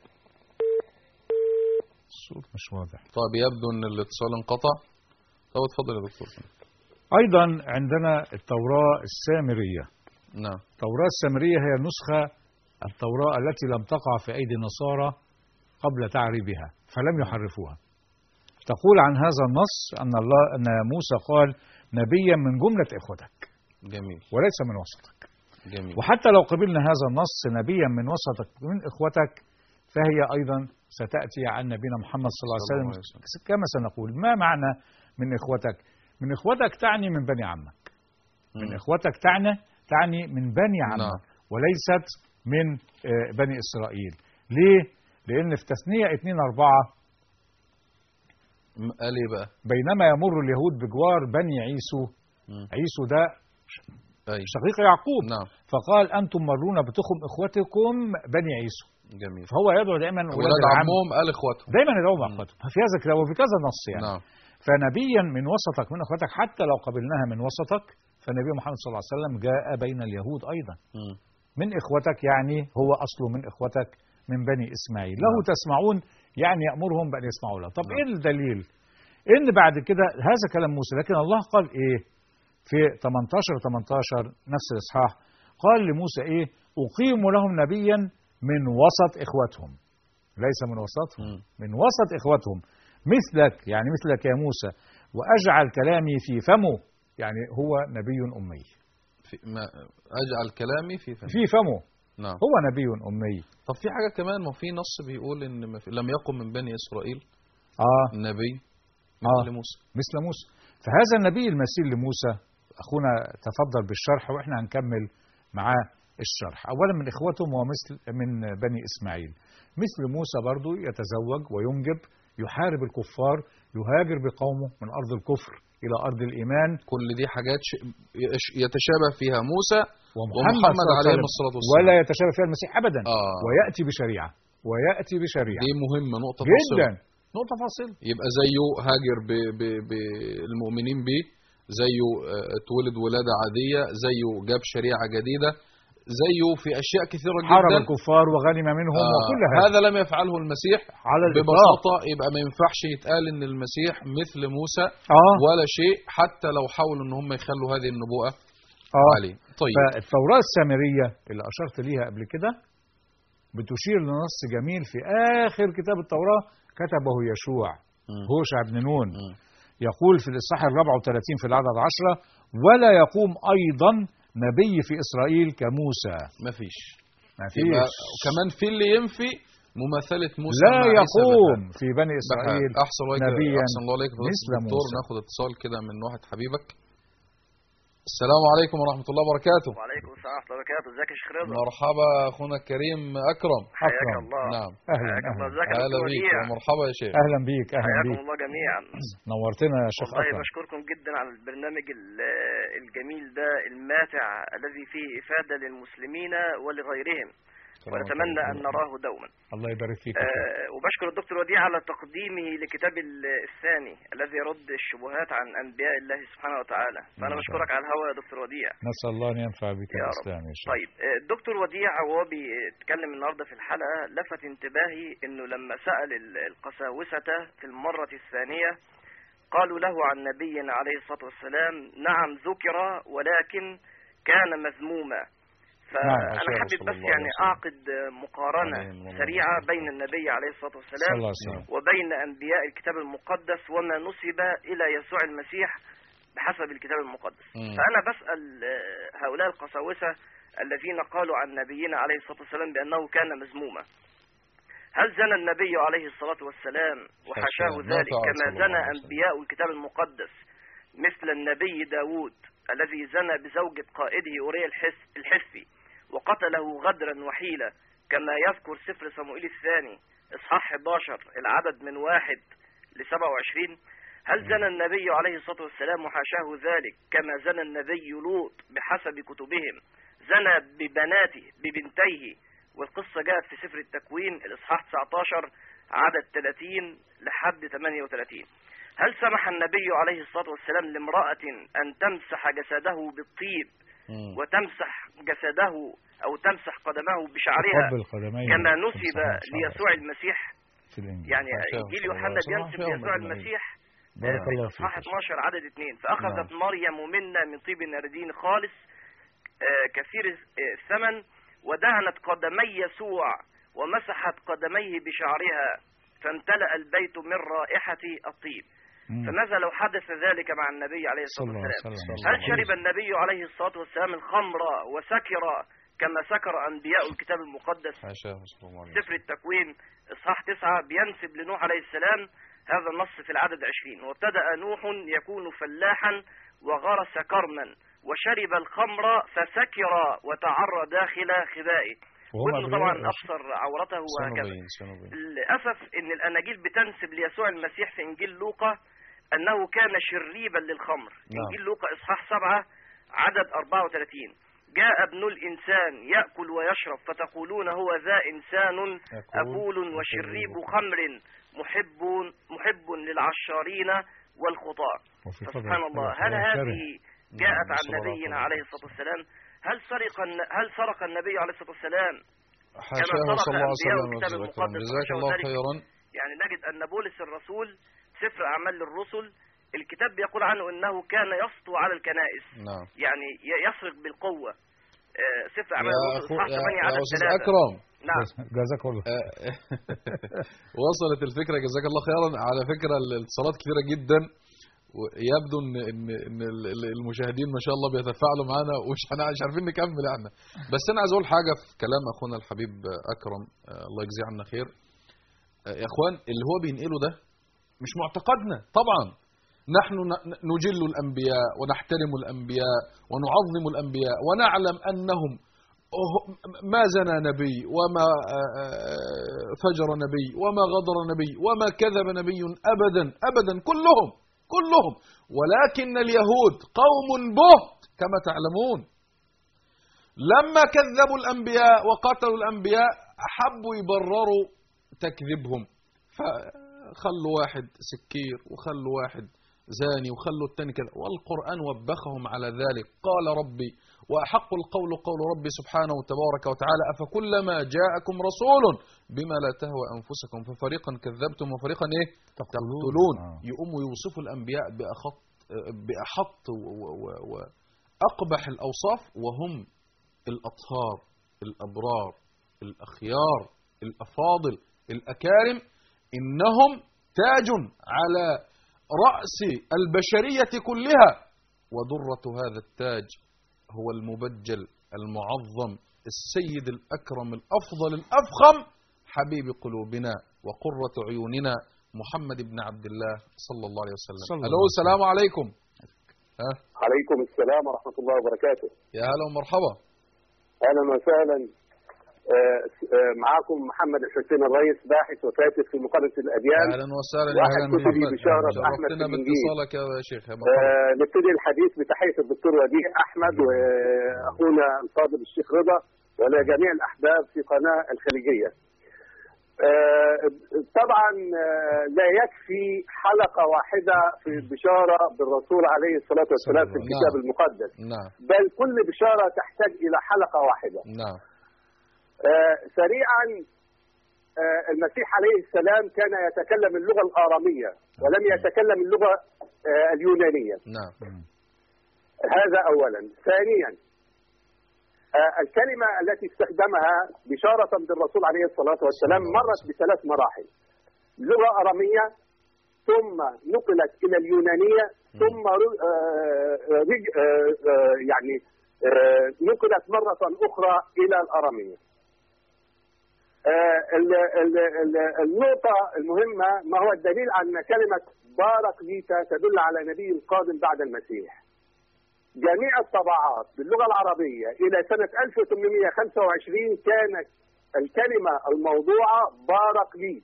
الصوت مش واضح طيب يبدو ان الاتصال انقطع طب اتفضل يا دكتور أيضا عندنا التوراة السامرية نعم التوراة السامرية هي النسخة التوراة التي لم تقع في أيدي النصارى قبل تعريبها فلم يحرفوها تقول عن هذا النص أن الله أن موسى قال نبيا من جملة إخوتك جميل وليس من وسطك جميل وحتى لو قبلنا هذا النص نبيا من وسطك من إخوتك فهي أيضا ستأتي عن نبينا محمد صلى الله صلى الله عليه عليه وسلم كما سنقول ما معنى من إخوتك من إخوتك تعني من بني عمك من مم. إخوتك تعني تعني من بني عمك نعم. وليست من آه، بني إسرائيل ليه؟ لأن في تثنية 2 4 م- قال ايه بقى بينما يمر اليهود بجوار بني عيسو مم. عيسو ده اي شقيق يعقوب نعم فقال أنتم مرون بتخم إخوتكم بني عيسو جميل فهو يدعو دائما ولاد ولاد العم عمهم قال اخواتهم دايما يدعو مم. بأخواتهم في هذا الكلام وفي كذا نص يعني نعم فنبيا من وسطك من اخوتك حتى لو قبلناها من وسطك فالنبي محمد صلى الله عليه وسلم جاء بين اليهود ايضا مم. من اخوتك يعني هو اصله من اخوتك من بني اسماعيل له نعم. تسمعون يعني يامرهم بان يسمعوا له طب نعم. ايه الدليل ان بعد كده هذا كلام موسى لكن الله قال ايه في 18 18 نفس الاصحاح قال لموسى ايه اقيم لهم نبيا من وسط اخوتهم ليس من وسطهم مم. من وسط اخوتهم مثلك يعني مثلك يا موسى واجعل كلامي في فمه يعني هو نبي امي في ما اجعل كلامي في فم في فمه نعم هو نبي امي طب في حاجه كمان ما في نص بيقول ان ما في لم يقم من بني اسرائيل اه نبي آه. مثل موسى مثل موسى فهذا النبي المثيل لموسى اخونا تفضل بالشرح واحنا هنكمل معاه الشرح اولا من اخوتهم هو مثل من بني اسماعيل مثل موسى برضو يتزوج وينجب يحارب الكفار يهاجر بقومه من ارض الكفر الى ارض الايمان كل دي حاجات ش... يش- يتشابه فيها موسى ومحمد, ومحمد صلى الله عليه عليه وسلم الصلاة والسلام. ولا يتشابه فيها المسيح ابدا اه وياتي بشريعه وياتي بشريعه دي مهمه نقطه جدا فاصله نقطه فاصله يبقى زيه هاجر ب... ب... بالمؤمنين بيه زيه آه، اتولد ولادة عادية زيه جاب شريعة جديدة زيه في أشياء كثيرة حارب جدا الكفار وغنم منهم آه، وكل هذا هذا لم يفعله المسيح على الإطلاق ببساطة يبقى ما ينفعش يتقال ان المسيح مثل موسى اه ولا شيء حتى لو حاولوا ان هم يخلوا هذه النبوءة اه عليه طيب فالتوراة السامرية اللي أشرت ليها قبل كده بتشير لنص جميل في آخر كتاب التوراة كتبه يشوع مم. هوشع بن نون مم. يقول في الإصحاح الرابع وثلاثين في العدد عشرة ولا يقوم أيضا نبي في إسرائيل كموسى مفيش ما يبقى فيش كمان في اللي ينفي مماثلة موسى لا مع عيسى يقوم بالفعل. في بني بقى إسرائيل احسن الله نبيا احسن الله عليك فضيلة مثل الدكتور موسى. ناخد اتصال كده من واحد حبيبك السلام عليكم ورحمة الله وبركاته وعليكم السلام ورحمة الله وبركاته ازيك يا شيخ رضا مرحبا اخونا الكريم اكرم حياك أكرم. الله نعم أهلا حياك الله أهلا ازيك يا اهلا دكتور بيك وديع ومرحبا يا شيخ أهلا بيك أهلا حياكم بيك الله جميعا نورتنا يا شيخ والله أكرم بشكركم جدا على البرنامج ال- الجميل ده الماتع الذي فيه إفادة للمسلمين ولغيرهم ونتمنى أن نراه دوما الله يبارك فيك آه، وبشكر الدكتور وديع على تقديمه لكتاب ال- الثاني الذي يرد الشبهات عن أنبياء الله سبحانه وتعالى فأنا نعم. بشكرك على الهواء يا دكتور وديع نسأل الله أن ينفع بك يا رب. الإسلام يا شيخ طيب آه، الدكتور وديع وهو بيتكلم النهارده في الحلقه لفت انتباهي انه لما سال ال- القساوسه في المره الثانيه قالوا له عن نبينا عليه الصلاه والسلام نعم ذكر ولكن كان مذموما نعم، فانا عشان حابب رسول بس الله يعني عليه الصلاة اعقد مقارنه عليه الله سريعه والسلام. بين النبي عليه الصلاه صلى والسلام الله عليه وسلم وبين انبياء الكتاب المقدس وما نسب الى يسوع المسيح بحسب الكتاب المقدس مم. فأنا بسأل آه، هؤلاء القساوسة الذين قالوا عن نبينا عليه الصلاة والسلام بأنه كان مذموما هل زنى النبي عليه الصلاة والسلام وحاشاه حاشاه، ما ذلك فعل كما صلى الله زنى عليه وسلم. أنبياء الكتاب المقدس مثل النبي داود الذي زنى بزوجة قائده أوريا الحس الحسي وقتله غدرا وحيلة كما يذكر سفر صموئيل الثاني إصحاح 11 العدد من واحد ل 27 هل زنى النبي عليه الصلاة والسلام وحاشاه ذلك كما زنى النبي لوط بحسب كتبهم زنى ببناته ببنتيه والقصة جاءت في سفر التكوين الإصحاح 19 عدد 30 لحد 38 هل سمح النبي عليه الصلاة والسلام لامرأة أن تمسح جسده بالطيب مم. وتمسح جسده أو تمسح قدمه بشعرها قبل قدميه كما تمسح نسب شعره ليسوع المسيح في الإنجيل يعني حاشاه إنجيل صلى الله يوحنا عليه وسلم، بينسب حاشاه ليسوع أجمعين. المسيح بارك الله فيك صح 12 عدد اثنين فأخذت نعم. مريم منا من طيب الناردين خالص آه، كثير آه، الثمن ودهنت قدمي يسوع ومسحت قدميه بشعرها فامتلأ البيت من رائحة الطيب مم. فماذا لو حدث ذلك مع النبي عليه الصلاة صلى الله عليه والسلام وسلم هل شرب النبي عليه الصلاة والسلام الخمر وسكر كما سكر أنبياء الكتاب المقدس حاشاه صلى الله عليه وسلم سفر التكوين إصحاح تسعة بينسب لنوح عليه السلام هذا النص في العدد عشرين وابتدأ نوح يكون فلاحا وغرس كرما وشرب الخمر فسكر وتعرى داخل خبائه وهم وابنه طبعا أبرياء أبصر عورته وهكذا سنبين سنبين للأسف أن الأناجيل بتنسب ليسوع المسيح في إنجيل لوقا أنه كان شريبا للخمر نعم. إنجيل لوقا إصحاح سبعة عدد 34 جاء ابن الإنسان يأكل ويشرب فتقولون هو ذا إنسان أبول وشريب خمر محب محب للعشارين والخطاة وفي فضل سبحان الله هل الله شره. هذه جاءت نعم، عن صلى الله نبينا عليه عليه الصلاة والسلام هل سرق الن- هل سرق النبي عليه الصلاة والسلام حاشاه سبق صلى الله عليه أنبياء وسلم الكتاب وجزاك الله- المقدس جزاك وحاشاه الله ذلك. خيرا يعني نجد أن بولس الرسول سفر أعمال للرسل الكتاب بيقول عنه أنه كان يسطو على الكنائس نعم يعني ي- يسرق بالقوة آه، سفر أعمال يا الرسل أخو إصحاح يا 8 يا عدد أستاذ 3 أكرم نعم جزاك الله آه، وصلت الفكرة جزاك الله خيرا على فكرة الاتصالات كثيرة جدا ويبدو ان ان ان ال- ال- المشاهدين ما شاء الله بيتفاعلوا معانا ومش هن- مش عارفين نكمل احنا بس انا عايز اقول حاجه في كلام اخونا الحبيب اكرم آه، الله يجزيه عنا خير آه، يا اخوان اللي هو بينقله ده مش معتقدنا طبعا نحن ن- نجل الانبياء ونحترم الانبياء ونعظم الانبياء ونعلم انهم أه- ما زنى نبي وما آه، آه، فجر نبي وما غدر نبي وما كذب نبي ابدا ابدا كلهم كلهم ولكن اليهود قوم بهت كما تعلمون لما كذبوا الانبياء وقتلوا الانبياء حبوا يبرروا تكذيبهم فخلوا واحد سكير وخلوا واحد زاني وخلوا التاني كذا والقرآن وبخهم على ذلك قال ربي وأحق القول قول ربي سبحانه وتبارك وتعالى أفكلما جاءكم رسول بما لا تهوى أنفسكم ففريقا كذبتم وفريقا إيه تقتلون آه. يقوموا يوصفوا الأنبياء بأخط بأحط وأقبح الأوصاف وهم الأطهار الأبرار الأخيار الأفاضل الأكارم إنهم تاج على رأس البشرية كلها ودرة هذا التاج هو المبجل المعظم السيد الأكرم الأفضل الأفخم حبيب قلوبنا وقرة عيوننا محمد بن عبد الله صلى الله عليه وسلم صلى الله ألو عليه وسلم. السلام عليكم ها عليكم السلام ورحمة الله وبركاته يا هلا ومرحبا أهلا وسهلا آه، آه، معاكم محمد الحسين الرئيس باحث وكاتب في مقارنة الأديان اهلا وسهلا يا واحد هلا كتبي محمد بشارة أحمد شرفتنا في الإنجيل. باتصالك يا شيخ يا مرحبا آه، نبتدي الحديث بتحية الدكتور وديع أحمد وأخونا الفاضل الشيخ رضا ولجميع الأحباب في قناة الخليجية آه، طبعا آه، لا يكفي حلقة واحدة في البشارة بالرسول عليه الصلاة والسلام في نعم. الكتاب المقدس نعم بل كل بشارة تحتاج إلى حلقة واحدة نعم آه، سريعا آه، المسيح عليه السلام كان يتكلم اللغة الآرامية ولم يتكلم اللغة آه، اليونانية نعم هذا أولا ثانيا آه، الكلمة التي استخدمها بشارة بالرسول عليه الصلاة والسلام مرت بثلاث مراحل لغة أرامية ثم نقلت إلى اليونانية ثم ر- آه، آه، رج- آه، آه، يعني آه، نقلت مرة أخرى إلى الأرامية آه، ال- ال- ال- النقطة المهمة ما هو الدليل على أن كلمة باراكليتا تدل على نبي قادم بعد المسيح جميع الطبعات باللغة العربية إلى سنة 1825 كانت الكلمة الموضوعة باراكليت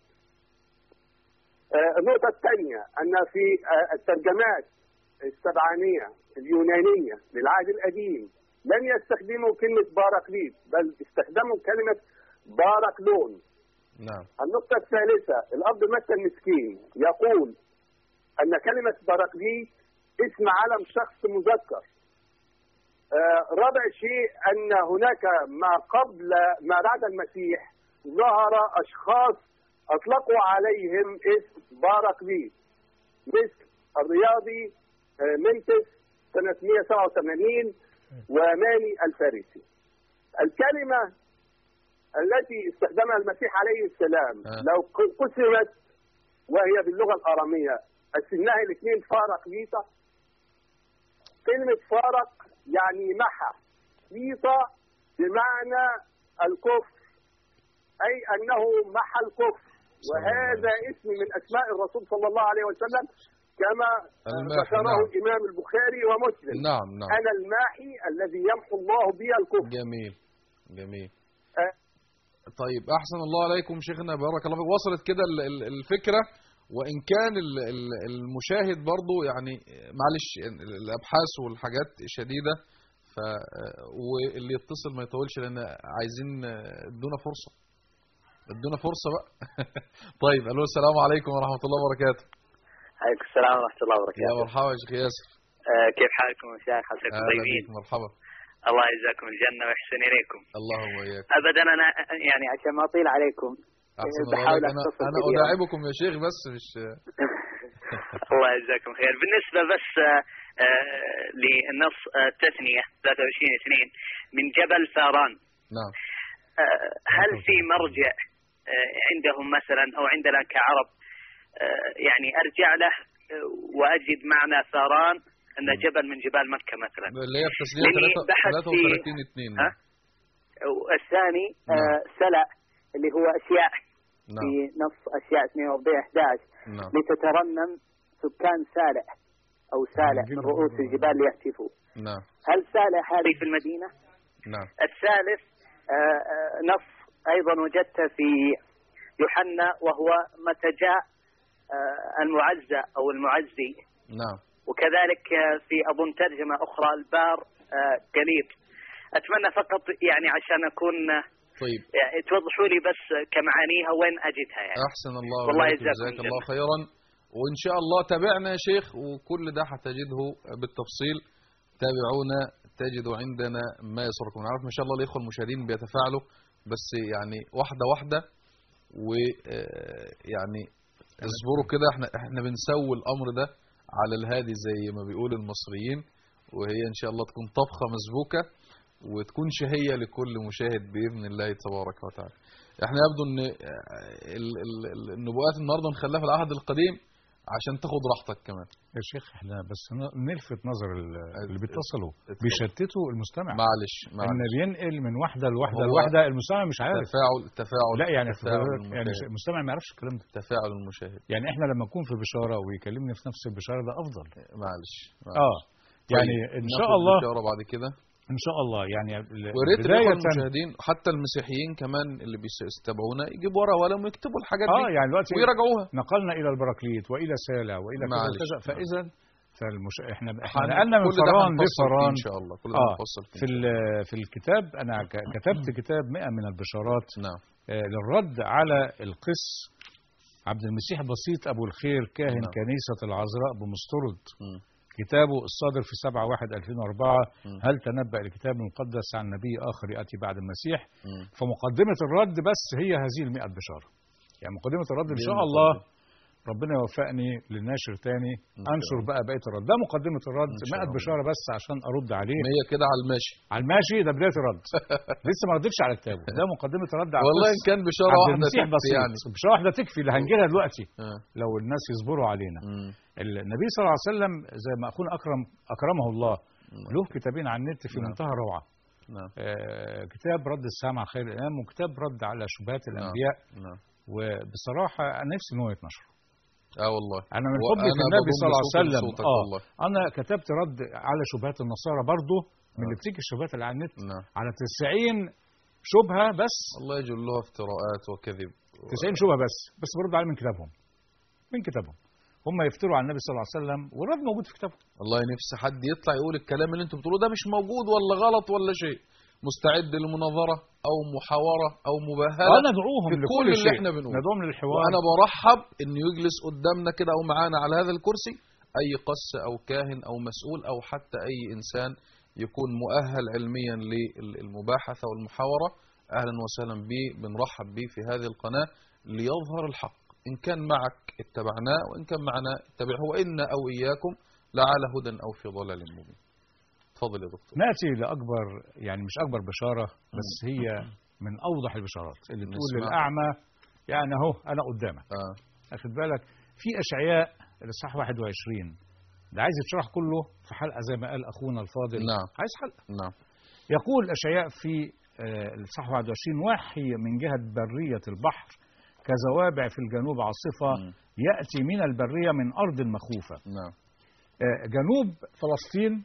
آه، النقطة الثانية أن في آه، الترجمات السبعانية اليونانية للعهد القديم لم يستخدموا كلمة باراكليت بل استخدموا كلمة باراكلون نعم النقطة الثالثة الأب متى المسكين يقول أن كلمة باراكليت اسم علم شخص مذكر آه، رابع شيء أن هناك ما قبل ما بعد المسيح ظهر أشخاص أطلقوا عليهم اسم باراكليت مثل الرياضي آه، منتس سنة 187 وماني الفارسي الكلمة التي استخدمها المسيح عليه السلام آه. لو ق- قسمت وهي باللغة الآرامية قسمناها الاثنين فارق ليطة كلمة فارق يعني محى ليطة بمعنى الكفر أي أنه محى الكفر وهذا اسم من أسماء الرسول صلى الله عليه وسلم كما الماحي، ذكره نعم. الإمام البخاري ومسلم نعم نعم أنا الماحي الذي يمحو الله بي الكفر جميل جميل آه. طيب احسن الله عليكم شيخنا بارك الله فيك وصلت كده ال- ال- الفكره وان كان ال- ال- المشاهد برضو يعني معلش ال- الابحاث والحاجات شديده ف واللي يتصل ما يطولش لان عايزين ادونا فرصه ادونا فرصه بقى طيب الو السلام عليكم ورحمه الله وبركاته عليكم السلام ورحمة الله يا وبركاته مرحبا يا شيخ ياسر آه كيف حالكم يا شيخ حسنكم اهلا طيبين بك مرحبا الله يجزاكم الجنة ويحسن إليكم اللهم وإياك أبدا أنا يعني عشان ما أطيل عليكم احسن الله بحاول عليك. انا أختصر انا فيديو. اداعبكم يا شيخ بس مش الله يجزاكم خير بالنسبة بس آه، آه، للنص آه، التثنية 23 اثنين من جبل فاران نعم آه، هل في مرجع آه، عندهم مثلا أو عندنا كعرب آه، يعني أرجع له آه، وأجد معنى فاران أنه جبل من جبال مكة مثلا اللي هي التسلية لأني بحثت في- 33 2 ها؟ والثاني آه، سلع اللي هو أشياء نعم في نص أشياء 42 11 نعم لتترنم سكان سالع أو سالع من رؤوس الجبال ليهتفوا نعم هل سالع هذه في المدينة؟ نعم الثالث آه، آه، نص أيضا وجدته في يوحنا وهو متى جاء آه، المعزى أو المعزي نعم وكذلك آه، في أظن ترجمة أخرى البار آه، قليب أتمنى فقط يعني عشان أكون آه، طيب يعني توضحوا لي بس كمعانيها وين أجدها يعني احسن الله والله عليك يجزاكم جزاك الله الجنة. خيرا وإن شاء الله تابعنا يا شيخ وكل ده هتجده بالتفصيل تابعونا تجدوا عندنا ما يسركم نعرف ما شاء الله الإخوة المشاهدين بيتفاعلوا بس يعني واحدة واحدة ويعني اصبروا كده احنا احنا بنسوي الأمر ده على الهادي زي ما بيقول المصريين وهي إن شاء الله تكون طبخة مسبوكة وتكون شهية لكل مشاهد بإذن الله تبارك وتعالى احنا يبدو ان ال- ال- ال- النبوءات النهارده نخليها في العهد القديم عشان تاخد راحتك كمان يا شيخ احنا بس ن- نلفت نظر ال- اللي بيتصلوا اتفضل. بيشتتوا المستمع معلش ان معلش بينقل من واحده لواحده هو لواحده المستمع مش عارف تفاعل تفاعل لا يعني تفاعل يعني المشاهد. المستمع ما يعرفش الكلام ده تفاعل المشاهد يعني احنا لما نكون في بشاره ويكلمني في نفس البشاره ده افضل معلش اه يعني طيب، ان شاء ناخد الله بشارة بعد كده ان شاء الله يعني ال- ويا ريت الاخوه بدايه المشاهدين حتى المسيحيين كمان اللي بيستمعونا يجيبوا ورقه وقلم ويكتبوا الحاجات اه دي يعني دلوقتي ويراجعوها نقلنا الى البراكليت والى سالع والى كذا معلش. وكذا فاذا فالمش... احنا احنا هن- نقلنا من كل ده فران هنفصل فيه لفران ان شاء الله كل ده اه هنفصل فيه في ال- في الكتاب انا ك- كتبت كتاب 100 من البشارات نعم آه، للرد على القس عبد المسيح بسيط ابو الخير كاهن نعم. كنيسه العذراء بمسترد مم. كتابه الصادر في 7 1 2004 مم. هل تنبأ الكتاب المقدس عن نبي آخر يأتي بعد المسيح مم. فمقدمة الرد بس هي هذه المئة بشارة يعني مقدمة الرد إن دي شاء الله ربنا يوفقني للناشر تاني إن شاء أنشر الله. بقى بقية الرد ده مقدمة الرد إن شاء 100 الله. بشارة بس عشان أرد عليه هي كده على الماشي على الماشي ده بداية الرد لسه ما ردتش على كتابه ده مقدمة الرد على والله القس ان كان بشاره عبد واحده المسيح تكفي بسيط يعني بشارة واحدة تكفي اللي هنجيلها دلوقتي آه. لو الناس يصبروا علينا مم. النبي صلى الله عليه وسلم زي ما أخونا أكرم أكرمه الله نعم. له كتابين على النت في نعم. منتهى الروعة نعم آه، كتاب رد السلام على خير الأنام وكتاب رد على شبهات الأنبياء نعم وبصراحة أنا نفسي إن هو يتنشر اه والله أنا من وأنا حبي في النبي بضم صلى الله عليه صوتي وسلم لصوتك آه والله. أنا كتبت رد على شبهات النصارى برضه من آه. اللي بتيجي الشبهات اللي على النت نعم على 90 شبهة بس الله يجلها افتراءات وكذب 90 شبهة بس بس برد عليه من كتابهم من كتابهم هم يفتروا على النبي صلى الله عليه وسلم والرد موجود في كتابهم والله نفسي حد يطلع يقول الكلام اللي انتم بتقولوه ده مش موجود ولا غلط ولا شيء مستعد لمناظرة أو محاورة أو مباهلة وأنا ندعوهم في لكل كل اللي شيء احنا بنقوله ندعوهم للحوار وأنا برحب إنه يجلس قدامنا كده أو معانا على هذا الكرسي أي قس أو كاهن أو مسؤول أو حتى أي إنسان يكون مؤهل علميا للمباحثة والمحاورة أهلا وسهلا به بنرحب به في هذه القناة ليظهر الحق إن كان معك اتبعناه وإن كان معنا اتبعه وإنا أو إياكم لعلى هدى أو في ضلال مبين تفضل يا دكتور ناتي لاكبر يعني مش اكبر بشاره بس هي من اوضح البشارات اللي بتقول نسمع. للاعمى يعني اهو انا قدامك آه. اخد بالك في اشعياء الاصحاح 21 ده عايز يتشرح كله في حلقه زي ما قال اخونا الفاضل نعم. عايز حلقه نعم يقول اشعياء في آه، الاصحاح 21 وحي من جهه بريه البحر كزوابع في الجنوب عاصفه مم. ياتي من البريه من ارض مخوفه نعم آه، جنوب فلسطين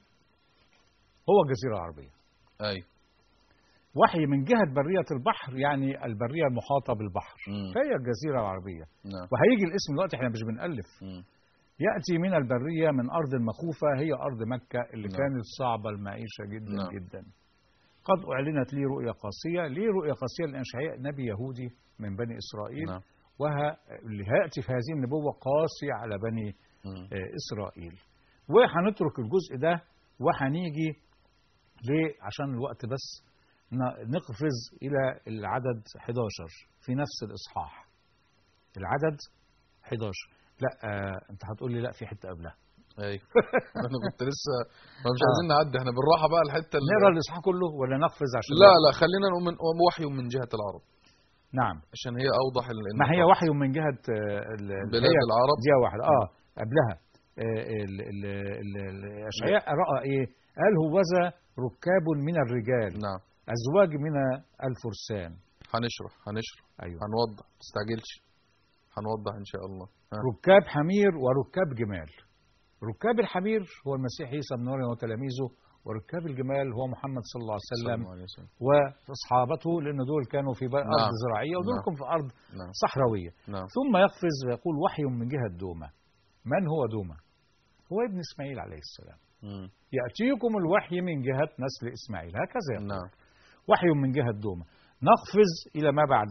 هو الجزيره العربيه أي وحي من جهة برية البحر يعني البرية المحاطة بالبحر مم. فهي الجزيرة العربية نعم وهيجي الاسم دلوقتي احنا مش بنألف مم. يأتي من البرية من أرض المخوفة هي أرض مكة اللي نعم. كانت صعبة المعيشة جدا نعم. جدا قد أعلنت لي رؤيا قاسية ليه رؤيا قاسية لأن أشعياء نبي يهودي من بني إسرائيل نعم وها اللي هيأتي في هذه النبوة قاسي على بني مم. آه، إسرائيل وهنترك الجزء ده وهنيجي ليه عشان الوقت بس ن- نقفز إلى العدد 11 في نفس الإصحاح العدد 11 لا آه انت هتقول لي لا في حته قبلها ايوه انا كنت لسه ما مش آه. عايزين نعدي احنا بالراحه بقى الحته اللي نقرا الاصحاح كله ولا نقفز عشان لا لا خلينا نقول من وحي من جهه العرب نعم عشان هي اوضح ال- ما هي النقاط. وحي من جهه آه، ال- ال- بلاد هي العرب. دي واحده اه قبلها آه، ال- ال- ال- ال- اشعياء راى ايه قال هوذا ركاب من الرجال نعم ازواج من الفرسان هنشرح هنشرح ايوه هنوضح ما تستعجلش هنوضح ان شاء الله ها. ركاب حمير وركاب جمال ركاب الحمير هو المسيح عيسى بن مريم وتلاميذه وركاب الجمال هو محمد صلى الله عليه صلى وسلم الله عليه وسلم واصحابته لان دول كانوا في بقى ارض نعم. زراعيه ودولكم في ارض نعم صحراويه نعم ثم يقفز ويقول وحي من جهه دومه من هو دومه هو ابن اسماعيل عليه السلام مم. ياتيكم الوحي من جهه نسل اسماعيل هكذا يقول. نعم وحي من جهه دومه نقفز الى ما بعدها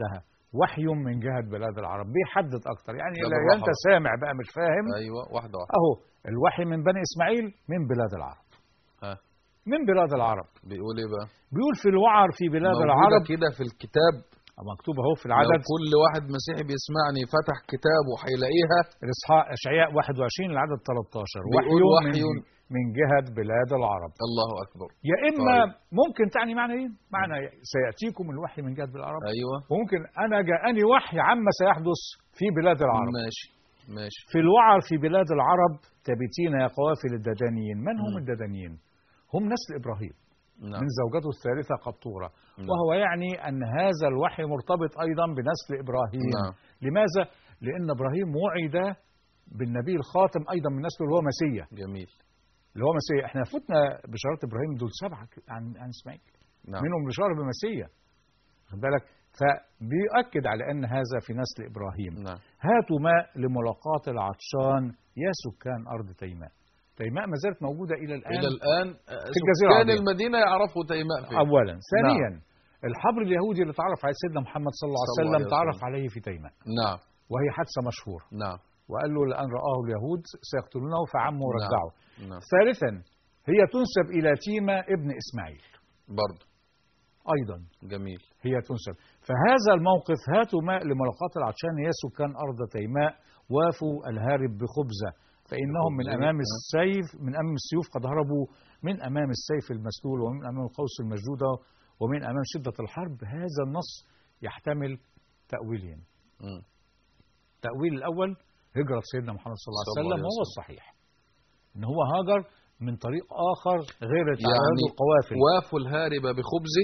وحي من جهة بلاد العرب بيحدد أكتر يعني ده لا بالراحة أنت بقى. سامع بقى مش فاهم ايوه واحده واحده أهو الوحي من بني إسماعيل من بلاد العرب ها من بلاد العرب بيقول ايه بقى بيقول في الوعر في بلاد موجودة العرب كده في الكتاب مكتوب اهو في لو العدد كل واحد مسيحي بيسمعني فتح كتابه هيلاقيها الإصحاح اشعياء 21 العدد 13 بيقول وحي, وحي من, من جهة بلاد العرب الله اكبر يا إما طيب. ممكن تعني معنى إيه؟ معنى سيأتيكم الوحي من جهة بلاد العرب ايوه وممكن أنا جاءني وحي عما سيحدث في بلاد العرب ماشي ماشي في الوعر في بلاد العرب تبتين يا قوافل الددانيين من هم مم. الددانيين؟ هم نسل إبراهيم نعم من زوجته الثالثة قبطورة نعم. وهو يعني أن هذا الوحي مرتبط أيضا بنسل إبراهيم نعم لماذا؟ لأن إبراهيم وعد بالنبي الخاتم أيضا من نسله اللي هو مسيا جميل اللي هو مسيا احنا فتنا بشارة إبراهيم دول سبعة عن عن إسماعيل نعم منهم بشارة بمسيا خد بالك فبيؤكد على أن هذا في نسل إبراهيم نعم هاتوا ماء لملاقاة العطشان يا سكان أرض تيماء تيماء ما زالت موجودة إلى الآن الى الان في الجزيرة سكان العربية. المدينه يعرفوا تيماء فين أولا ثانيا الحبر اليهودي اللي تعرف عليه سيدنا محمد صلى الله صلى عليه الله وسلم عليه تعرف وسلم. عليه في تيماء نعم وهي حادثة مشهورة نعم وقال له لأن رآه اليهود سيقتلونه فعمه نعم. رجعه نعم ثالثا هي تنسب إلى تيما ابن إسماعيل برضه أيضا جميل هي تنسب فهذا الموقف هاتوا ماء لملاقاة العطشان يا سكان أرض تيماء وافوا الهارب بخبزة فإنهم من بخبزة. أمام آه. السيف من أمام السيوف قد هربوا من أمام السيف المسلول ومن أمام القوس المشدودة ومن أمام شدة الحرب هذا النص يحتمل تأويلين مم. التأويل الأول هجرة سيدنا محمد صلى الله صلى عليه الله وسلم عليه وهو وسلم. الصحيح إن هو هاجر من طريق آخر غير تعرض يعني القوافل وافوا الهارب بخبزه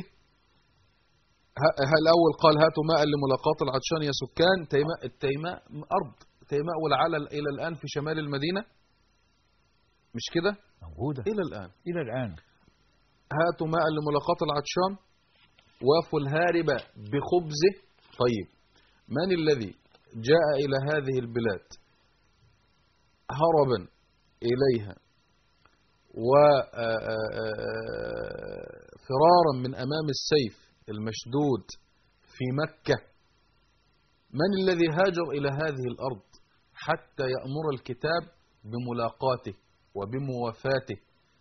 ه- ه- الأول قال هاتوا ماء لملاقاة العطشان يا سكان تيماء التيماء أرض تيماء والعلل إلى الآن في شمال المدينة مش كده موجودة إلى الآن إلى الآن هاتوا ماء لملاقاة العطشان وافوا الهارب بخبزه طيب من الذي جاء إلى هذه البلاد هربا إليها وفرارا من أمام السيف المشدود في مكة من الذي هاجر إلى هذه الأرض حتى يأمر الكتاب بملاقاته وبموافاته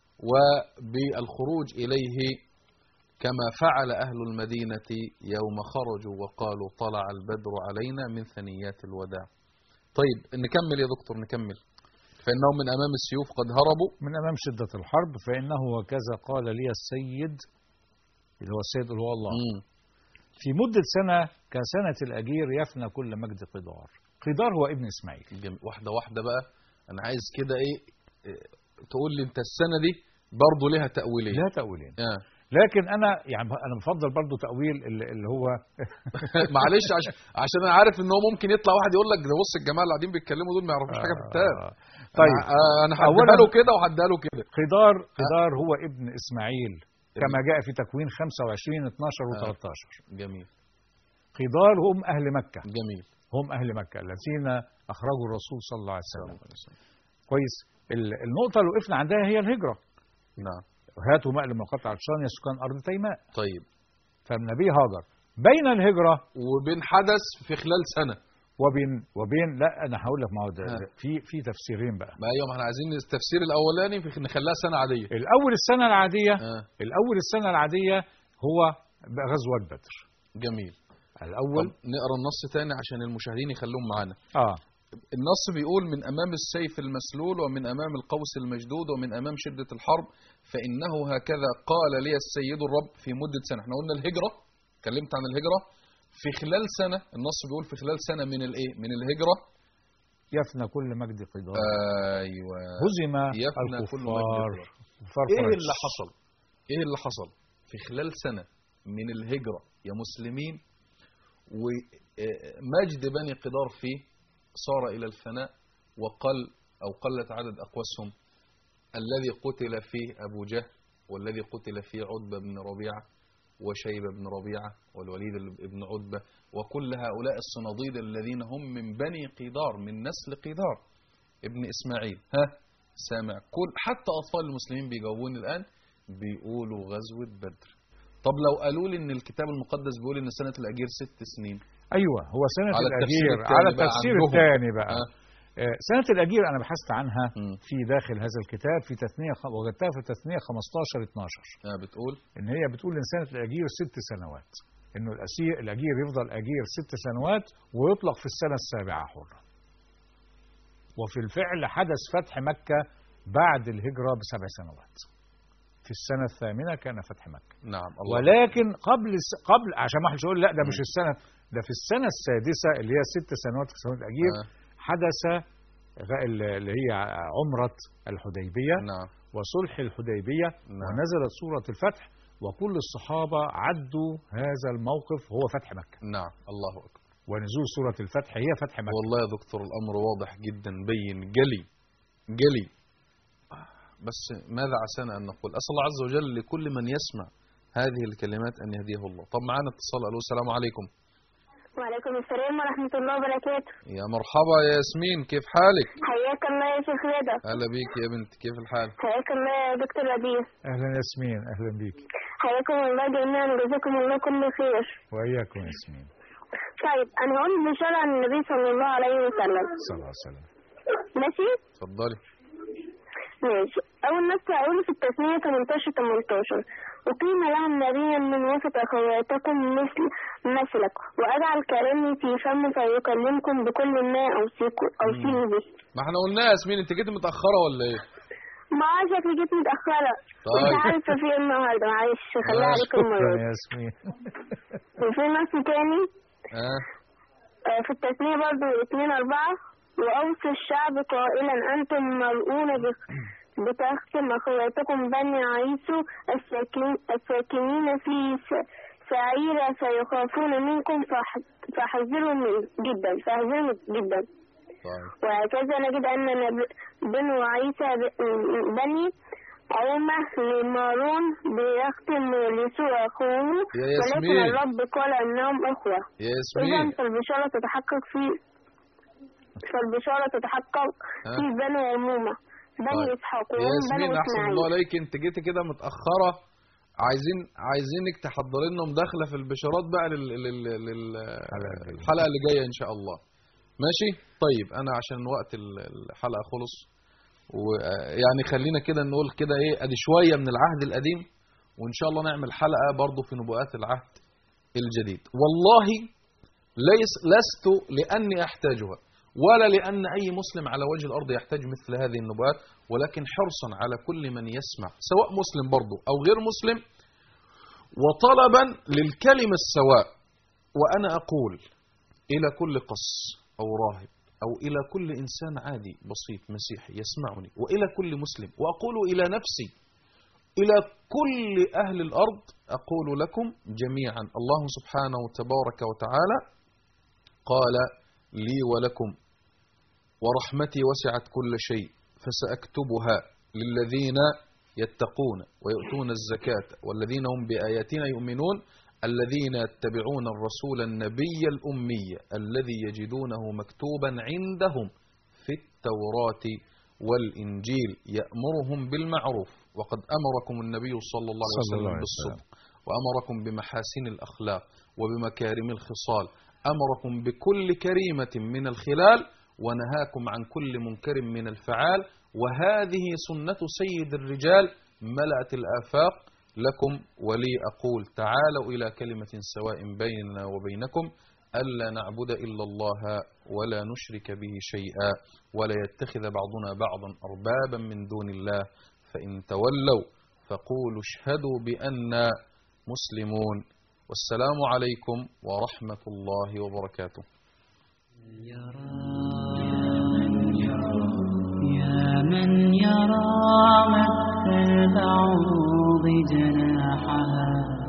وبالخروج إليه كما فعل أهل المدينة يوم خرجوا وقالوا طلع البدر علينا من ثنيات الوداع طيب نكمل يا دكتور نكمل فإنهم من أمام السيوف قد هربوا من أمام شدة الحرب فإنه وكذا قال لي السيد اللي هو السيد اللي هو الله مم. في مدة سنة كسنة الأجير يفنى كل مجد قدار قدار هو ابن إسماعيل جميل. واحدة واحدة بقى أنا عايز كده إيه إيه، تقول لي أنت السنة دي برضه لها تأويلين لا تأويلين آه. لكن أنا يعني أنا بفضل برضو تأويل اللي اللي هو معلش عشان عشان انا عارف ان هو ممكن يطلع واحد يقول لك ده بص الجماعه اللي قاعدين بيتكلموا دول ما يعرفوش حاجه في الكتاب آه. طيب أنا- انا هديها أولاً- له كده وهديها له كده قدار قدار هو ابن إسماعيل كما جاء في تكوين 25 12 و13 جميل قدار هم أهل مكة جميل هم أهل مكة الذين أخرجوا الرسول صلى الله عليه وسلم كويس ال- النقطة اللي وقفنا عندها هي الهجرة نعم هاتوا ماء لمقاطع عطشان يا سكان أرض تيماء طيب فالنبي هاجر بين الهجرة وبين حدث في خلال سنه وبين وبين لا أنا هقول لك ما هو ده ها. ده في في تفسيرين بقى ما ايوه ما احنا عايزين التفسير الاولاني في نخليها سنه عاديه الأول السنة العادية آه. الأول السنة العادية هو غزوة بدر جميل الأول طب نقرا النص تاني عشان المشاهدين يخلوهم معانا آه النص بيقول من أمام السيف المسلول ومن أمام القوس المشدود ومن أمام شدة الحرب فإنه هكذا قال لي السيد الرب في مدة سنة احنا قلنا الهجرة اتكلمت عن الهجرة في خلال سنة النص بيقول في خلال سنة من الايه من الهجرة يفنى كل مجد قدار ايوه هزم يفنى كل مجد الكفار قدار. كفار ايه قريش. اللي حصل ايه اللي حصل في خلال سنة من الهجرة يا مسلمين ومجد بني قدار فيه صار إلى الفناء وقل أو قلت عدد أقواسهم الذي قتل فيه أبو جهل والذي قتل فيه عتبة بن ربيعة وشيبة بن ربيعة والوليد بن عتبة وكل هؤلاء الصناديد الذين هم من بني قدار من نسل قدار ابن إسماعيل ها سامع كل حتى أطفال المسلمين بيجاوبون الآن بيقولوا غزوة بدر طب لو قالوا لي ان الكتاب المقدس بيقول ان سنه الاجير ست سنين ايوه هو سنه على التفسير الاجير التاني على بقى التفسير عندهم. الثاني بقى آه. آه، سنة الأجير أنا بحثت عنها في داخل هذا الكتاب في تثنية خ- وجدتها في تثنية 15 12 آه بتقول إن هي بتقول إن سنة الأجير ست سنوات إنه الأسير الأجير يفضل أجير ست سنوات ويطلق في السنة السابعة حرا وفي الفعل حدث فتح مكة بعد الهجرة بسبع سنوات في السنة الثامنة كان فتح مكة نعم الله ولكن قبل الس... قبل عشان ما حدش يقول لا ده مش السنة ده في السنة السادسة اللي هي ست سنوات في سنة الأجير حدث غ- اللي هي عمرة الحديبية نعم وصلح الحديبية ونزلت سورة الفتح وكل الصحابة عدوا هذا الموقف هو فتح مكة نعم الله أكبر ونزول سورة الفتح هي فتح مكة والله يا دكتور الأمر واضح جدا بين جلي جلي بس ماذا عسانا أن نقول أسأل الله عز وجل لكل من يسمع هذه الكلمات أن يهديه الله طب معانا اتصال ألو السلام عليكم وعليكم السلام ورحمة الله وبركاته يا مرحبا يا ياسمين كيف حالك حياك الله يا شيخ رضا هلا بيك يا بنت كيف الحال حياك الله يا دكتور ربيع أهلا ياسمين أهلا بيك حياكم الله جميعا وجزاكم الله كل خير وإياكم ياسمين طيب أنا هقول بشارة عن النبي صلى الله عليه وسلم صلى الله عليه وسلم ماشي اتفضلي ماشي أول نص هقوله في التثنية 18 18 أقيم لهم نبيا من وسط أخواتكم مثل مثلك وأجعل كلامي في فمه فيكلمكم بكل ما أوصيكم أوصيه به ما احنا قلنا يا ياسمين انت جيت متأخرة ولا ايه ما شكلي جيت متأخرة طيب. مش عارفة في إيه النهاردة معلش خليها عليك المرة شكرا دي. يا ياسمين وفي نص تاني اه آه، في التثنية برضو اتنين أربعة وأوصي الشعب قائلا أنتم ملؤون بخ- بتختم أخواتكم بني عيسو الساكن- الساكنين في س- سعيرة فيخافون منكم فح- فاحذروا من جدا فاحذروا جدا طيب وهكذا نجد أن نب- بنو عيسى ب- بني عومة لمارون بيختم ليسوع أخوه يا ولكن ياسمين. الرب قال أنهم أخوة يا إذا ياسمين فالبشارة تتحقق في فالبشارة تتحقق ها؟ في بنو عمومة بني طيب. إسحاق يا وهم ياسمين بنو احسن الله إسماعيل عليك انت جيت كده متأخرة عايزين عايزينك تحضر لنا مداخلة في البشارات بقى لل... لل... لل... الحلقة اللي جاية ان شاء الله ماشي طيب انا عشان وقت ال- الحلقة خلص ويعني خلينا كده نقول كده ايه ادي شوية من العهد القديم وان شاء الله نعمل حلقة برضو في نبوءات العهد الجديد والله ليس لست لاني احتاجها ولا لأن أي مسلم على وجه الأرض يحتاج مثل هذه النبوات ولكن حرصا على كل من يسمع سواء مسلم برضه أو غير مسلم وطلبا للكلمة السواء وأنا أقول إلى كل قس أو راهب أو إلى كل إنسان عادي بسيط مسيحي يسمعني وإلى كل مسلم وأقول إلى نفسي إلى كل أهل الأرض أقول لكم جميعا الله سبحانه تبارك وتعالى قال لي ولكم ورحمتي وسعت كل شيء فسأكتبها للذين يتقون ويؤتون الزكاة والذين هم بآياتنا يؤمنون الذين يتبعون الرسول النبي الأمي الذي يجدونه مكتوبا عندهم في التوراة والإنجيل يأمرهم بالمعروف وقد أمركم النبي صلى الله عليه صلى الله وسلم عليه بالصدق وأمركم بمحاسن الأخلاق وبمكارم الخصال أمركم بكل كريمة من الخلال ونهاكم عن كل منكر من الفعال وهذه سنة سيد الرجال ملأت الآفاق لكم ولي أقول تعالوا إلى كلمة سواء بيننا وبينكم ألا نعبد إلا الله ولا نشرك به شيئا ولا يتخذ بعضنا بعضا أربابا من دون الله فإن تولوا فقولوا اشهدوا بأننا مسلمون والسلام عليكم ورحمة الله وبركاته يا من يرى مس البعوض جناحها